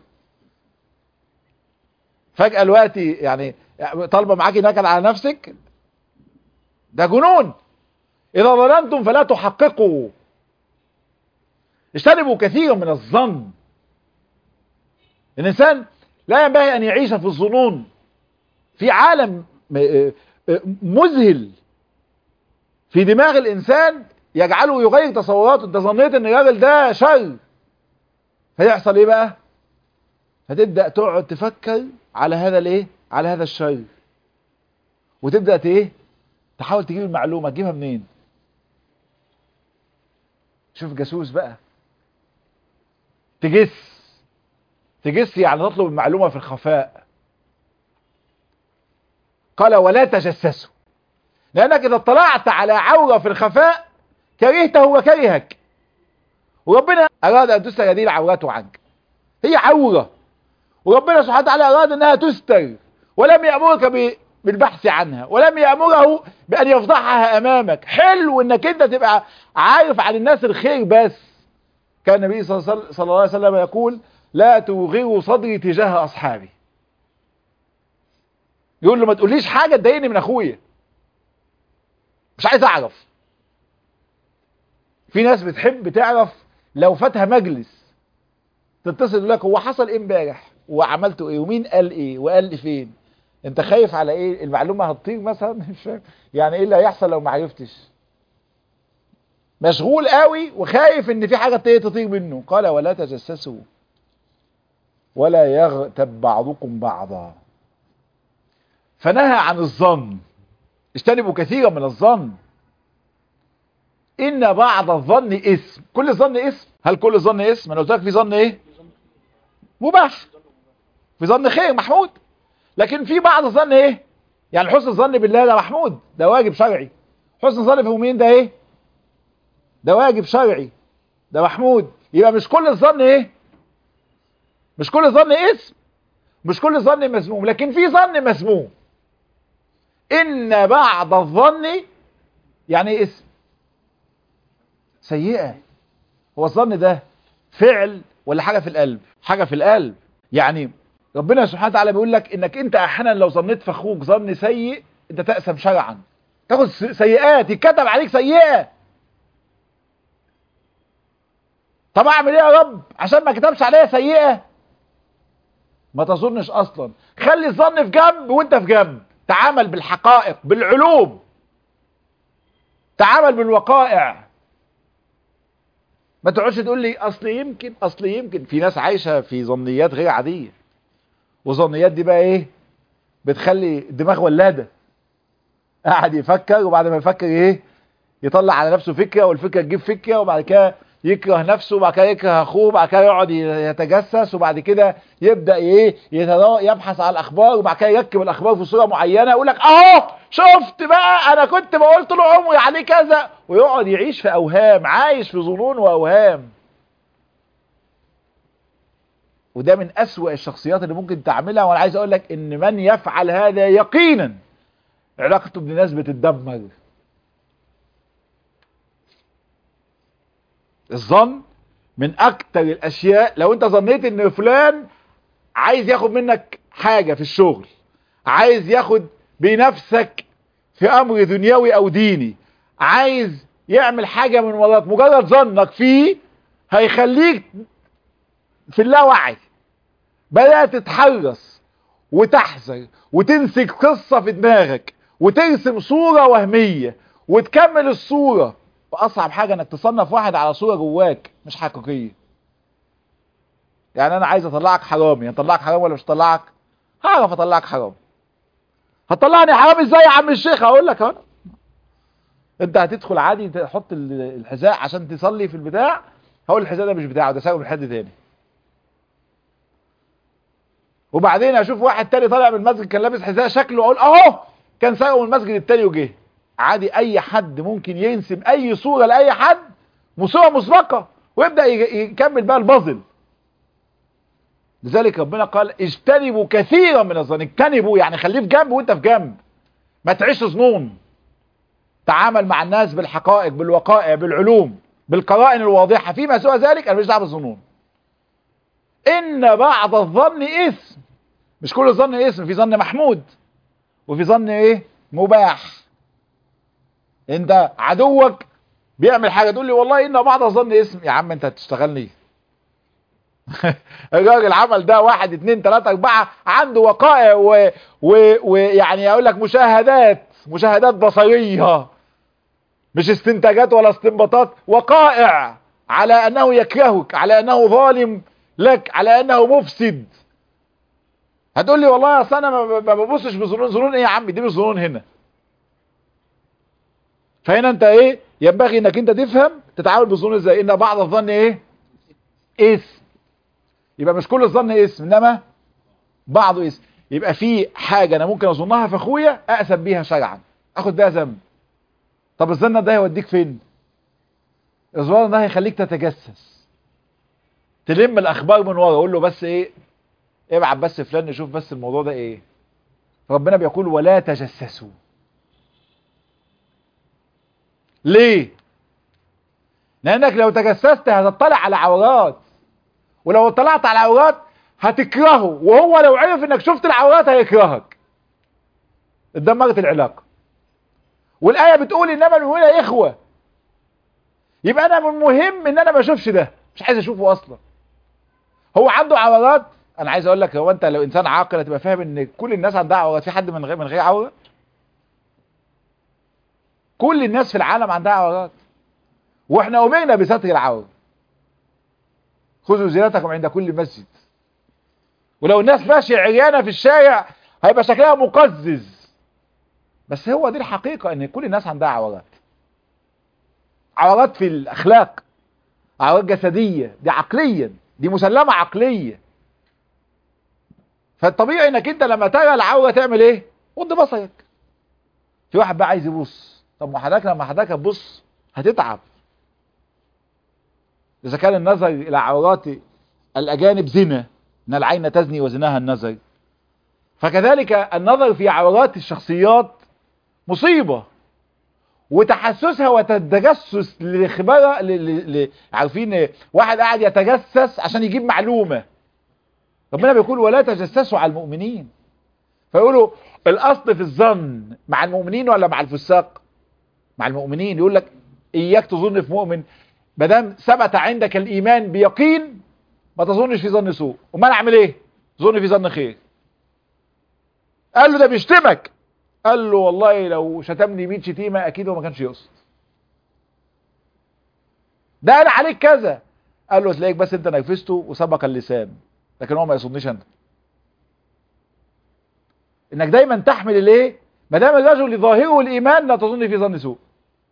فجاه دلوقتي يعني طالبه معاكي نكد على نفسك ده جنون اذا ظننتم فلا تحققوا اجتنبوا كثيرا من الظن الانسان لا ينبغي ان يعيش في الظنون في عالم مذهل في دماغ الانسان يجعله يغير تصوراته انت ظنيت ان الراجل ده شر فيحصل ايه بقى فتبدا تقعد تفكر على هذا الايه على هذا الشر وتبدا ايه تحاول تجيب المعلومه تجيبها منين شوف جاسوس بقى تجس تجس يعني تطلب المعلومة في الخفاء قال ولا تجسسوا لأنك إذا اطلعت على عورة في الخفاء كرهته وكرهك وربنا أراد أن تستر هذه العورات عنك هي عورة وربنا سبحانه وتعالى أراد أنها تستر ولم يأمرك بالبحث عنها ولم يأمره بأن يفضحها أمامك حلو أنك أنت تبقى عارف عن الناس الخير بس كان النبي صلى الله عليه وسلم يقول لا توغروا صدري تجاه أصحابي يقول له ما تقوليش حاجه تضايقني من اخويا مش عايز اعرف في ناس بتحب تعرف لو فاتها مجلس تتصل يقول لك هو حصل ايه امبارح وعملته ايه ومين قال ايه وقال لي فين انت خايف على ايه المعلومه هتطير مثلا مش فاهم يعني ايه اللي هيحصل لو ما عرفتش مشغول قوي وخايف ان في حاجه تطير منه قال ولا تجسسوا ولا يغتب بعضكم بعضا فنهى عن الظن اجتنبوا كثيرا من الظن ان بعض الظن اسم كل ظن اسم هل كل ظن اسم انا قلت لك في ظن ايه مباح في ظن خير محمود لكن في بعض الظن ايه يعني حسن الظن بالله ده محمود ده واجب شرعي حسن الظن في المؤمنين ده ايه ده واجب شرعي ده محمود يبقى مش كل الظن ايه مش كل ظن اسم مش كل ظن مذموم لكن في ظن مذموم ان بعض الظن يعني اسم سيئة هو الظن ده فعل ولا حاجة في القلب حاجة في القلب يعني ربنا سبحانه وتعالى بيقول لك انك انت احيانا لو ظنيت في اخوك ظن سيء انت تأسم شرعا تاخد سيئات يتكتب عليك سيئة طب اعمل ايه يا رب عشان ما كتبش عليا سيئة ما تظنش اصلا خلي الظن في جنب وانت في جنب تعامل بالحقائق بالعلوم تعامل بالوقائع ما تقعدش تقول لي اصل يمكن اصل يمكن في ناس عايشه في ظنيات غير عاديه وظنيات دي بقى ايه بتخلي الدماغ ولاده قاعد يفكر وبعد ما يفكر ايه يطلع على نفسه فكره والفكره تجيب فكره وبعد كده يكره نفسه وبعد كده يكره اخوه وبعد كده يقعد يتجسس وبعد كده يبدا ايه يبحث على الاخبار وبعد كده يركب الاخبار في صوره معينه يقول لك اهو شفت بقى انا كنت بقول طول عمري عليه كذا ويقعد يعيش في اوهام عايش في ظنون واوهام وده من اسوأ الشخصيات اللي ممكن تعملها وانا عايز اقول لك ان من يفعل هذا يقينا علاقته بناس بتتدمر الظن من اكتر الاشياء لو انت ظنيت ان فلان عايز ياخد منك حاجة في الشغل عايز ياخد بنفسك في امر دنيوي او ديني عايز يعمل حاجة من وراك مجرد ظنك فيه هيخليك في اللاوعي بدأت تتحرص وتحذر وتنسج قصة في دماغك وترسم صورة وهمية وتكمل الصورة واصعب حاجة انك تصنف واحد على صورة جواك مش حقيقية يعني انا عايز اطلعك حرامي هطلعك حرامي ولا مش هطلعك هعرف اطلعك حرامي هتطلعني حرامي ازاي يا عم الشيخ هقول لك اهو انت هتدخل عادي تحط الحذاء عشان تصلي في البتاع هقول الحذاء ده مش بتاعه ده سايبه من حد تاني وبعدين اشوف واحد تاني طالع من المسجد كان لابس حذاء شكله اقول اهو كان سايبه من المسجد التاني وجه عادي اي حد ممكن ينسب اي صورة لاي حد صورة مسبقة ويبدأ يكمل بقى البازل لذلك ربنا قال اجتنبوا كثيرا من الظن اجتنبوا يعني خليه في جنب وانت في جنب ما تعيش ظنون تعامل مع الناس بالحقائق بالوقائع بالعلوم بالقرائن الواضحة فيما سوى ذلك انا مش دعوه بالظنون ان بعض الظن اسم مش كل الظن اسم في ظن محمود وفي ظن ايه مباح انت عدوك بيعمل حاجة تقول لي والله ان بعض الظن اسم يا عم انت هتشتغلني الراجل عمل ده واحد اتنين تلاتة اربعة عنده وقائع ويعني اقول لك مشاهدات مشاهدات بصرية مش استنتاجات ولا استنباطات وقائع على انه يكرهك على انه ظالم لك على انه مفسد هتقول لي والله اصل انا ما ببصش بظنون ظنون ايه يا عم دي مش ظنون هنا فهنا انت ايه ينبغي انك انت تفهم تتعامل بالظنون ازاي ان بعض الظن ايه اسم يبقى مش كل الظن اسم انما بعضه اسم يبقى في حاجة انا ممكن اظنها في اخويا اقسم بيها شرعا اخد بيها ذنب طب الظن ده هيوديك فين الظن ده هيخليك تتجسس تلم الاخبار من ورا اقول له بس ايه ابعت بس فلان نشوف بس الموضوع ده ايه ربنا بيقول ولا تجسسوا ليه لانك لو تجسست هتطلع على عورات ولو اطلعت على عورات هتكرهه وهو لو عرف انك شفت العورات هيكرهك اتدمرت العلاقه والايه بتقول انما المؤمنون اخوه يبقى انا من المهم ان انا ما اشوفش ده مش عايز اشوفه اصلا هو عنده عورات انا عايز اقول لك هو انت لو انسان عاقل هتبقى فاهم ان كل الناس عندها عورات في حد من غير من غير عوره كل الناس في العالم عندها عورات واحنا امرنا بستر العوره خذوا زينتكم عند كل مسجد ولو الناس ماشيه عريانه في الشارع هيبقى شكلها مقزز بس هو دي الحقيقه ان كل الناس عندها عورات عورات في الاخلاق عورات جسديه دي عقليا دي مسلمه عقليه فالطبيعي انك انت لما ترى العوره تعمل ايه غض بصرك في واحد بقى عايز يبص طب ما حضرتك لما حضرتك تبص هتتعب اذا كان النظر الى عورات الاجانب زنا ان العين تزني وزناها النظر فكذلك النظر في عورات الشخصيات مصيبة وتحسسها وتتجسس لخبرة عارفين واحد قاعد يتجسس عشان يجيب معلومة ربنا بيقول ولا تجسسوا على المؤمنين فيقولوا الاصل في الظن مع المؤمنين ولا مع الفساق مع المؤمنين يقول لك اياك تظن في مؤمن ما دام ثبت عندك الايمان بيقين ما تظنش في ظن سوء امال اعمل ايه ظن في ظن خير قال له ده بيشتمك قال له والله لو شتمني 100 شتيمه اكيد هو ما كانش يقصد ده انا عليك كذا قال له تلاقيك بس انت نرفزته وسبق اللسان لكن هو ما يقصدنيش انت انك دايما تحمل الايه ما دام الرجل ظاهره الايمان لا تظن في ظن سوء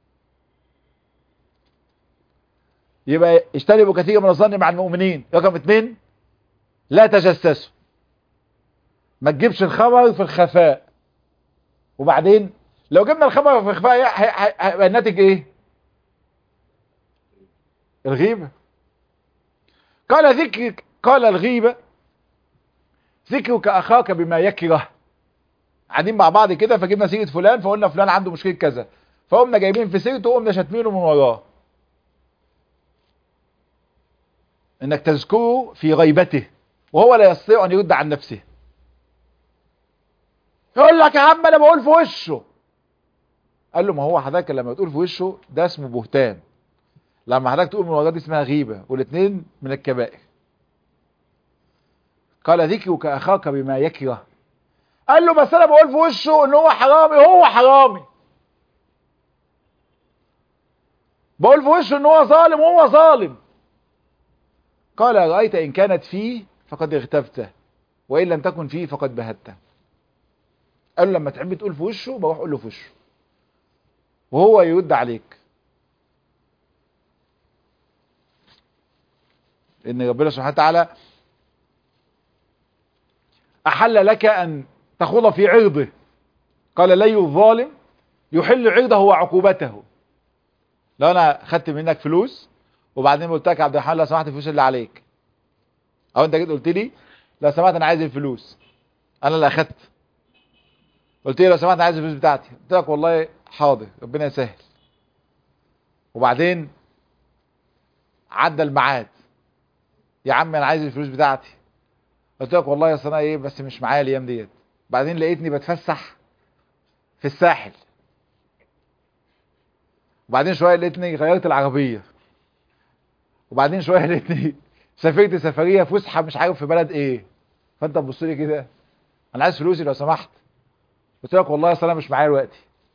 يبقى اجتنبوا كثيرا من الظن مع المؤمنين رقم اثنين لا تجسسوا ما تجيبش الخبر في الخفاء وبعدين لو جبنا الخبر في الخفاء هيبقى الناتج ايه الغيبة قال ذكرك قال الغيبة ذكرك اخاك بما يكره قاعدين مع بعض كده فجبنا سيرة فلان فقلنا فلان عنده مشكلة كذا فقمنا جايبين في سيرته وقمنا شاتمينه من وراه انك تذكره في غيبته وهو لا يستطيع ان يرد عن نفسه يقول لك يا عم انا بقول في وشه قال له ما هو حضرتك لما تقول في وشه ده اسمه بهتان لما حضرتك تقول من وراه دي اسمها غيبه والاثنين من الكبائر قال ذكرك اخاك بما يكره قال له بس انا بقول في وشه ان هو حرامي هو حرامي بقول في وشه ان هو ظالم وهو ظالم قال رأيت إن كانت فيه فقد اغتبته وإن لم تكن فيه فقد بهته قال له لما تحب تقول في وشه بروح اقول له في وشه وهو يرد عليك ان ربنا سبحانه وتعالى احل لك ان تخوض في عرضه قال لي الظالم يحل عرضه وعقوبته لو انا خدت منك فلوس وبعدين قلت لك يا عبد الرحمن لو سمحت الفلوس اللي عليك او انت جيت قلت لي لو سمحت انا عايز الفلوس انا اللي اخدت قلت لي لو سمحت انا عايز الفلوس بتاعتي قلت لك والله حاضر ربنا يسهل وبعدين عدى الميعاد يا عم انا عايز الفلوس بتاعتي قلت لك والله يا اصل انا ايه بس مش معايا الايام ديت بعدين لقيتني بتفسح في الساحل وبعدين شويه لقيتني غيرت العربيه وبعدين شويه لقيتني سافرت سفريه فسحه مش عارف في بلد ايه فانت تبص لي كده انا عايز فلوسي لو سمحت قلت لك والله اصل انا مش معايا دلوقتي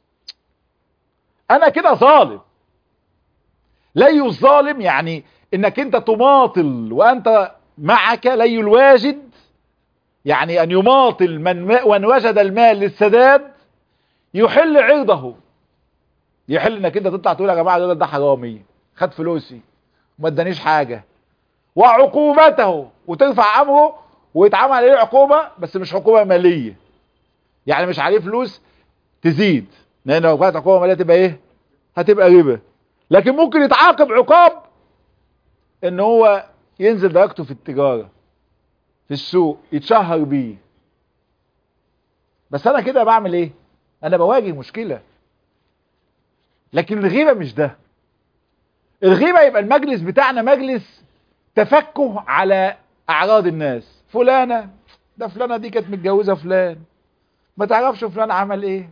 انا كده ظالم لي الظالم يعني انك انت تماطل وانت معك لي الواجد يعني ان يماطل من, من وجد المال للسداد يحل عرضه يحل انك انت تطلع تقول يا جماعه الراجل ده حرامي خد فلوسي وما ادانيش حاجه وعقوبته وترفع امره ويتعمل عليه عقوبه بس مش عقوبه ماليه يعني مش عليه فلوس تزيد لان لو كانت عقوبه ماليه تبقى ايه هتبقى ربا لكن ممكن يتعاقب عقاب ان هو ينزل درجته في التجاره في السوق يتشهر بيه بس انا كده بعمل ايه انا بواجه مشكله لكن الغيبه مش ده الغيبه يبقى المجلس بتاعنا مجلس تفكه على اعراض الناس فلانه ده فلانه دي كانت متجوزه فلان ما تعرفش فلان عمل ايه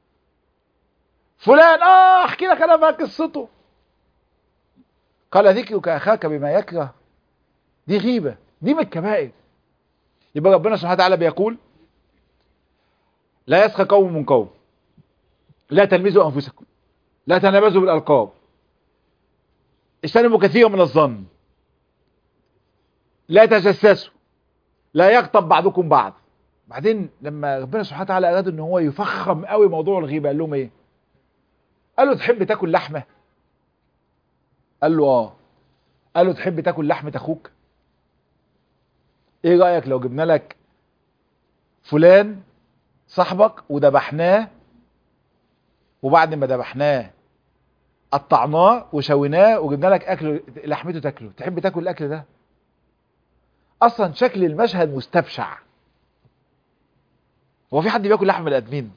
فلان اه احكي لك انا بقى قصته قال ذكرك اخاك بما يكره دي غيبة دي من الكبائر يبقى ربنا سبحانه وتعالى بيقول لا يسخى قوم من قوم لا تلمزوا انفسكم لا تنابزوا بالالقاب اجتنبوا كثيرا من الظن لا تجسسوا لا يغتب بعضكم بعض بعدين لما ربنا سبحانه وتعالى اراد ان هو يفخم قوي موضوع الغيبه قال لهم ايه قال له تحب تاكل لحمه قال له اه قال له تحب تاكل لحمه اخوك ايه رايك لو جبنا لك فلان صاحبك وذبحناه وبعد ما ذبحناه قطعناه وشويناه وجبنا لك اكل لحمته تاكله تحب تاكل الاكل ده اصلا شكل المشهد مستبشع هو في حد بياكل لحم بني ادمين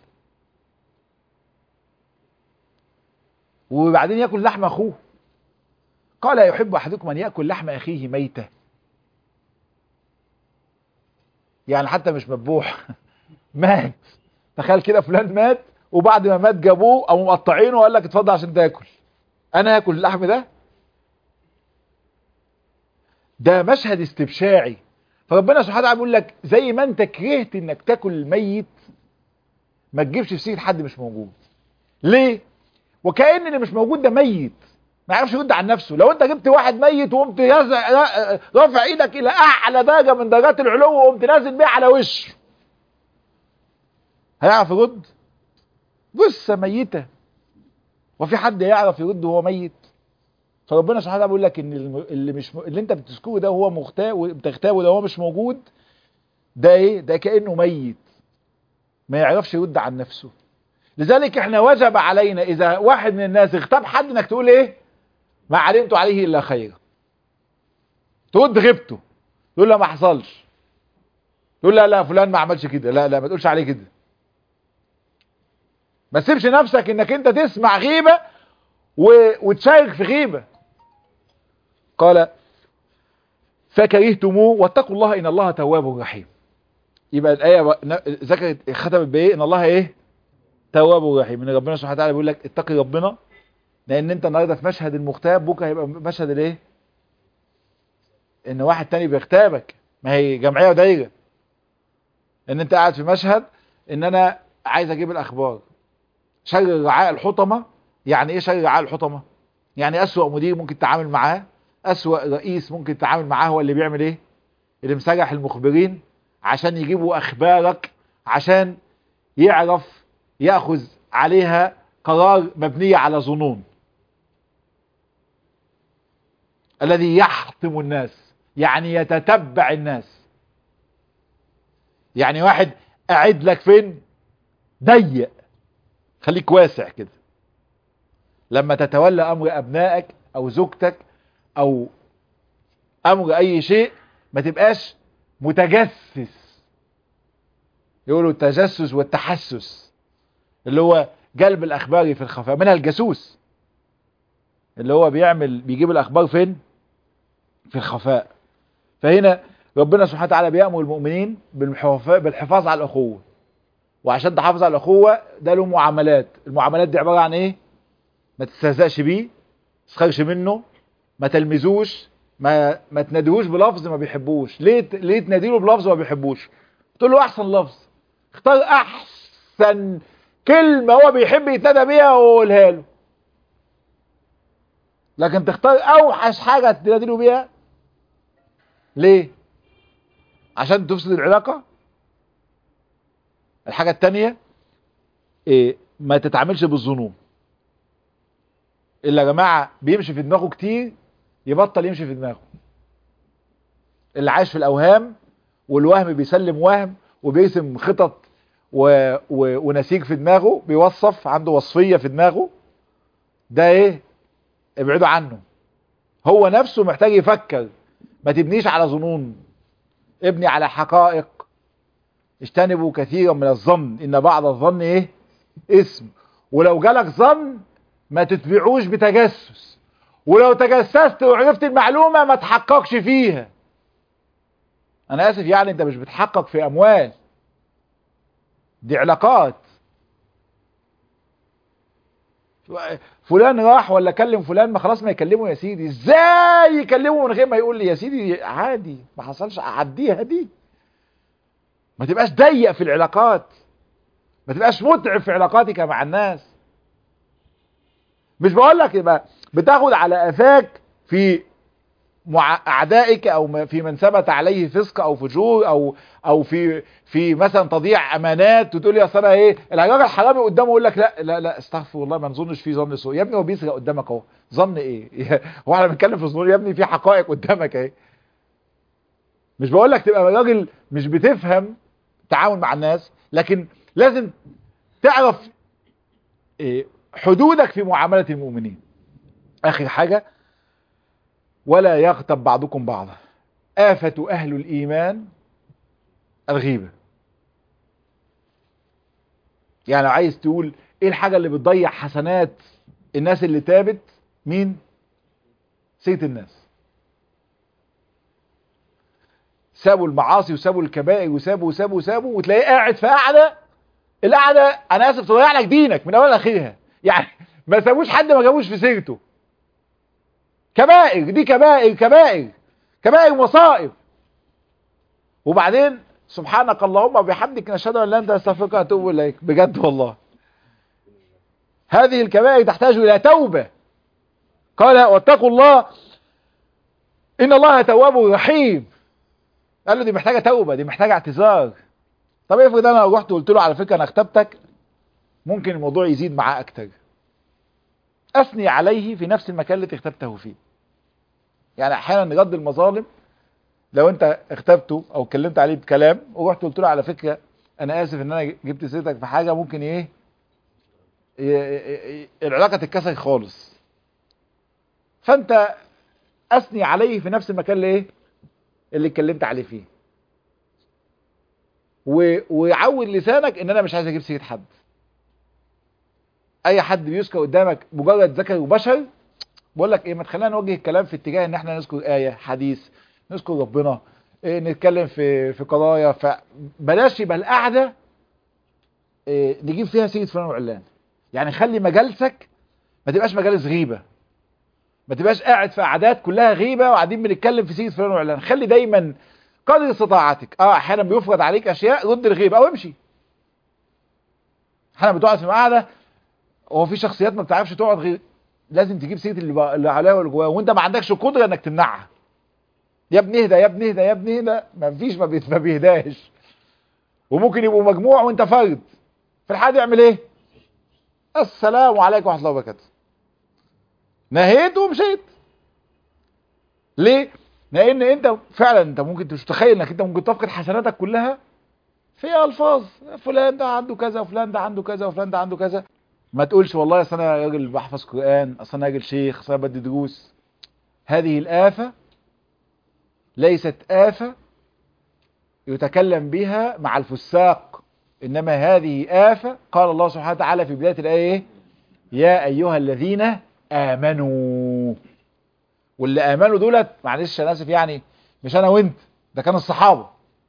وبعدين ياكل لحم اخوه قال يحب احدكم ان ياكل لحم اخيه ميته يعني حتى مش مذبوح مات تخيل كده فلان مات وبعد ما مات جابوه او مقطعينه وقال لك اتفضل عشان تاكل انا هاكل اللحم ده ده مشهد استبشاعي فربنا سبحانه وتعالى بيقول لك زي ما انت كرهت انك تاكل الميت ما تجيبش في سيره حد مش موجود ليه وكأن اللي مش موجود ده ميت ما يعرفش يرد عن نفسه لو انت جبت واحد ميت وقمت رافع ايدك الى اعلى درجه من درجات العلو وقمت نازل بيه على وشه هيعرف يرد جثه ميته وفي حد يعرف يرد وهو ميت فربنا سبحانه وتعالى بيقول لك ان اللي مش م... اللي انت بتذكره ده وهو مختاو بتغتابه ده هو مش موجود ده ايه ده كانه ميت ما يعرفش يرد عن نفسه لذلك احنا وجب علينا اذا واحد من الناس اغتاب حد انك تقول ايه ما علمت عليه الا خيرا ترد غيبته تقول لا ما حصلش تقول لا لا فلان ما عملش كده لا لا ما تقولش عليه كده ما تسيبش نفسك انك انت تسمع غيبه و... وتشارك في غيبه قال فكرهتموه واتقوا الله ان الله تواب رحيم يبقى الايه ذكرت ختمت بايه ان الله ايه تواب رحيم ان ربنا سبحانه وتعالى بيقول لك اتقي ربنا لان انت النهارده في مشهد المغتاب بكره هيبقى مشهد الايه ان واحد تاني بيغتابك ما هي جمعيه ودايره ان انت قاعد في مشهد ان انا عايز اجيب الاخبار شر رعاء الحطمه يعني ايه شر رعاء الحطمه يعني اسوأ مدير ممكن تتعامل معاه اسوأ رئيس ممكن تتعامل معاه هو اللي بيعمل ايه اللي مسرح المخبرين عشان يجيبوا اخبارك عشان يعرف ياخذ عليها قرار مبنية على ظنون الذي يحطم الناس يعني يتتبع الناس يعني واحد قاعد لك فين ضيق خليك واسع كده لما تتولى امر ابنائك او زوجتك او امر اي شيء ما تبقاش متجسس يقولوا التجسس والتحسس اللي هو جلب الاخبار في الخفاء منها الجاسوس اللي هو بيعمل بيجيب الاخبار فين في الخفاء فهنا ربنا سبحانه وتعالى بيأمر المؤمنين بالحفاظ على الاخوه وعشان تحافظ على الاخوه ده له معاملات المعاملات دي عباره عن ايه ما تستهزأش بيه تسخرش منه ما تلمزوش ما ما تناديهوش بلفظ ما بيحبوش ليه ليه تناديله بلفظ ما بيحبوش تقول له احسن لفظ اختار احسن كلمة هو بيحب يتنادى بيها وقولها له لكن تختار اوحش حاجة تنادي له بيها ليه عشان تفسد العلاقة الحاجة التانية إيه ما تتعاملش بالظنون اللي يا جماعة بيمشي في دماغه كتير يبطل يمشي في دماغه اللي عايش في الاوهام والوهم بيسلم وهم وبيرسم خطط و... و... ونسيج في دماغه بيوصف عنده وصفية في دماغه ده ايه ابعدوا عنه هو نفسه محتاج يفكر ما تبنيش على ظنون ابني على حقائق اجتنبوا كثيرا من الظن ان بعض الظن ايه اسم ولو جالك ظن ما تتبعوش بتجسس ولو تجسست وعرفت المعلومة ما تحققش فيها انا اسف يعني انت مش بتحقق في اموال دي علاقات فلان راح ولا كلم فلان ما خلاص ما يكلمه يا سيدي ازاي يكلمه من غير ما يقول لي يا سيدي عادي ما حصلش اعديها دي ما تبقاش ضيق في العلاقات ما تبقاش متعب في علاقاتك مع الناس مش بقول لك يبقى بتاخد على قفاك في مع اعدائك او في من ثبت عليه فسق او فجور او او في في مثلا تضييع امانات وتقول لي اصل انا ايه الراجل الحرامي قدامه يقول لك لا لا لا استغفر الله ما نظنش فيه ظن سوء يا ابني هو بيسرق قدامك اهو ظن ايه هو احنا بنتكلم في ظنون يا ابني في حقائق قدامك اهي مش بقول لك تبقى راجل مش بتفهم تعامل مع الناس لكن لازم تعرف إيه حدودك في معاملة المؤمنين اخر حاجة ولا يغتب بعضكم بعضا آفة أهل الإيمان الغيبة يعني لو عايز تقول ايه الحاجة اللي بتضيع حسنات الناس اللي تابت مين سيد الناس سابوا المعاصي وسابوا الكبائر وسابوا وسابوا وسابوا وتلاقيه قاعد في قاعده القعده انا اسف تضيع لك دينك من اول لاخرها يعني ما سابوش حد ما جابوش في سيرته كبائر دي كبائر كبائر كبائر مصائب وبعدين سبحانك اللهم وبحمدك نشهد ان لا انت استغفرك واتوب اليك بجد والله هذه الكبائر تحتاج الى توبه قال واتقوا الله ان الله تواب رحيم قال له دي محتاجه توبه دي محتاجه اعتذار طب افرض انا رحت قلت له على فكره انا اختبتك ممكن الموضوع يزيد معاه اكتر اثني عليه في نفس المكان اللي اختبته فيه يعني احيانا رد المظالم لو انت اختبته او اتكلمت عليه بكلام ورحت قلت له على فكره انا اسف ان انا جبت سيرتك في حاجه ممكن ايه العلاقه تتكسر خالص فانت اثني عليه في نفس المكان اللي ايه اللي اتكلمت عليه فيه و... ويعود لسانك ان انا مش عايز اجيب سيره حد اي حد بيذكر قدامك مجرد ذكر وبشر بقول لك ايه ما تخلينا نوجه الكلام في اتجاه ان احنا نذكر ايه حديث نذكر ربنا إيه نتكلم في في قضايا فبلاش يبقى القعده إيه نجيب فيها سيره فلان وعلان يعني خلي مجالسك ما تبقاش مجالس غيبه ما تبقاش قاعد في قعدات كلها غيبه وقاعدين بنتكلم في سيره فلان وعلان خلي دايما قدر استطاعتك اه احيانا بيفرض عليك اشياء رد الغيبه او امشي احيانا بتقعد في قعده هو في شخصيات ما بتعرفش تقعد غير لازم تجيب سيره اللي اللي عليها واللي جواها وانت ما عندكش قدره انك تمنعها يا ابني اهدى يا ابني اهدى يا ابني اهدى ما فيش ما, ما بيهداش وممكن يبقوا مجموع وانت فرد في الحاله دي اعمل ايه السلام عليكم ورحمه الله وبركاته نهيت ومشيت ليه لان انت فعلا انت ممكن مش تتخيل انك انت ممكن تفقد حسناتك كلها في الفاظ فلان ده عنده كذا وفلان ده عنده كذا وفلان ده عنده كذا ما تقولش والله اصل انا راجل بحفظ قران اصل انا راجل شيخ اصل انا بدي دروس هذه الآفة ليست آفة يتكلم بها مع الفساق إنما هذه آفة قال الله سبحانه وتعالى في بداية الآية يا أيها الذين آمنوا واللي آمنوا دولت معلش أنا آسف يعني مش أنا وأنت ده كان الصحابة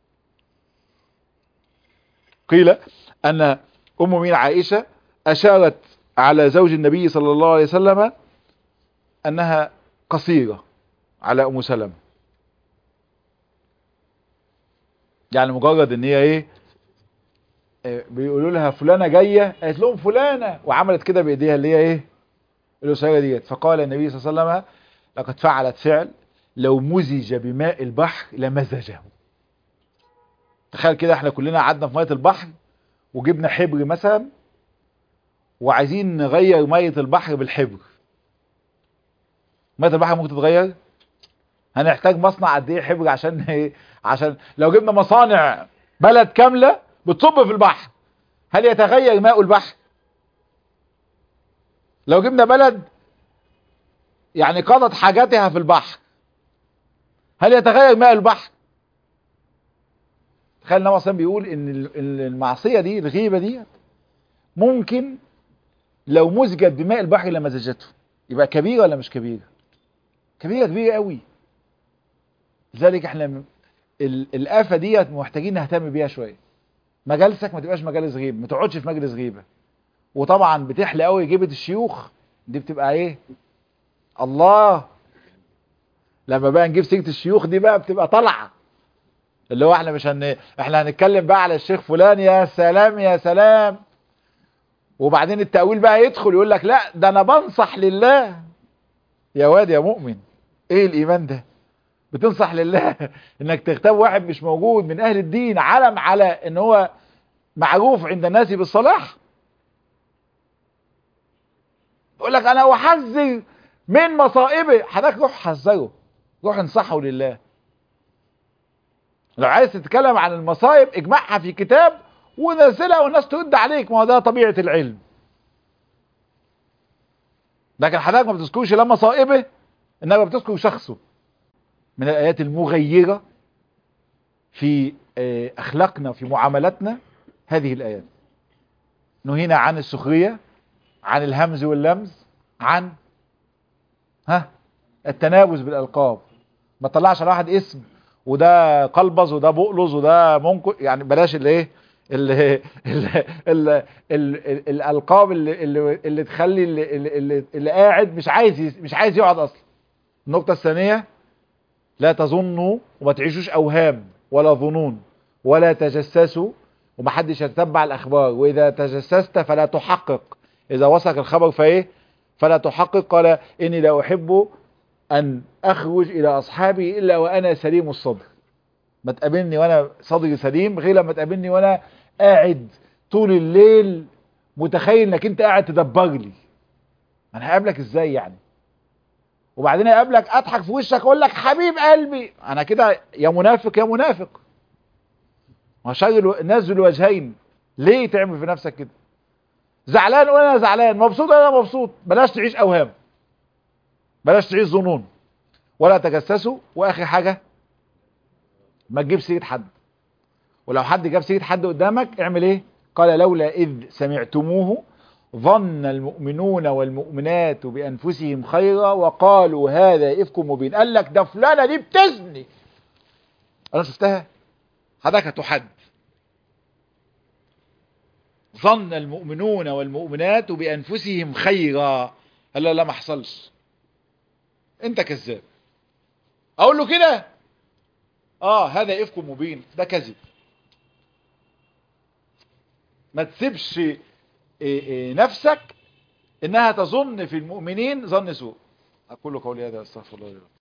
قيل أن أم مين عائشة أشارت على زوج النبي صلى الله عليه وسلم أنها قصيرة على أم سلمة يعني مجرد ان هي ايه بيقولوا لها فلانة جاية قالت لهم فلانة وعملت كده بايديها اللي هي ايه القصيرة ديت فقال النبي صلى الله عليه وسلم لقد فعلت فعل لو مزج بماء البحر لمزجه تخيل كده احنا كلنا قعدنا في مية البحر وجبنا حبر مثلا وعايزين نغير مية البحر بالحبر مية البحر ممكن تتغير هنحتاج مصنع قد ايه حبر عشان ايه عشان لو جبنا مصانع بلد كاملة بتصب في البحر هل يتغير ماء البحر لو جبنا بلد يعني قضت حاجاتها في البحر هل يتغير ماء البحر تخيل النبي صلى بيقول ان المعصية دي الغيبة دي ممكن لو مزجت بماء البحر لمزجته يبقى كبيرة ولا مش كبيرة كبيرة كبيرة قوي لذلك احنا الآفة ديت محتاجين نهتم بيها شوية مجالسك ما تبقاش مجالس غيب ما تقعدش في مجلس غيبه وطبعا بتحلى قوي جيبه الشيوخ دي بتبقى ايه الله لما بقى نجيب سيره الشيوخ دي بقى بتبقى طالعه اللي هو احنا مش هن... احنا هنتكلم بقى على الشيخ فلان يا سلام يا سلام وبعدين التأويل بقى يدخل يقول لك لا ده انا بنصح لله يا واد يا مؤمن ايه الايمان ده بتنصح لله انك تغتاب واحد مش موجود من اهل الدين علم على ان هو معروف عند الناس بالصلاح يقول لك انا احذر من مصائبه حضرتك روح حذره روح انصحه لله لو عايز تتكلم عن المصايب اجمعها في كتاب ونزلها والناس ترد عليك ما هو ده طبيعه العلم لكن حضرتك ما بتذكرش لا مصائبه انما بتذكر شخصه من الايات المغيره في اخلاقنا في معاملاتنا هذه الايات نهينا عن السخريه عن الهمز واللمز عن ها التنابز بالالقاب ما تطلعش على واحد اسم وده قلبز وده بقلز وده ممكن يعني بلاش اللي ايه اللي اللي اللي الالقاب اللي اللي, اللي تخلي اللي, اللي, اللي قاعد مش عايز مش عايز يقعد اصلا النقطه الثانيه لا تظنوا وما تعيشوش اوهام ولا ظنون ولا تجسسوا ومحدش يتتبع الاخبار واذا تجسست فلا تحقق اذا وصلك الخبر فايه فلا تحقق قال اني لا احب ان اخرج الى اصحابي الا وانا سليم الصدر ما تقابلني وانا صدري سليم غير لما تقابلني وانا قاعد طول الليل متخيل انك انت قاعد تدبر لي انا هقابلك ازاي يعني وبعدين اقابلك اضحك في وشك اقول لك حبيب قلبي انا كده يا منافق يا منافق وشغل نزل الوجهين ليه تعمل في نفسك كده زعلان وانا زعلان مبسوط انا مبسوط بلاش تعيش اوهام بلاش تعيش ظنون ولا تجسسوا واخر حاجه ما تجيب سيره حد ولو حد جاب سيره حد قدامك اعمل ايه قال لولا اذ سمعتموه ظن المؤمنون والمؤمنات بانفسهم خيرا وقالوا هذا افك مبين قال لك ده فلانه دي بتزني انا شفتها حضرتك هتحد ظن المؤمنون والمؤمنات بانفسهم خيرا قال لا لا ما حصلش انت كذاب اقول له كده اه هذا افك مبين ده كذب ما تسيبش إيه إيه نفسك انها تظن في المؤمنين ظن سوء اقول قولي هذا استغفر الله لي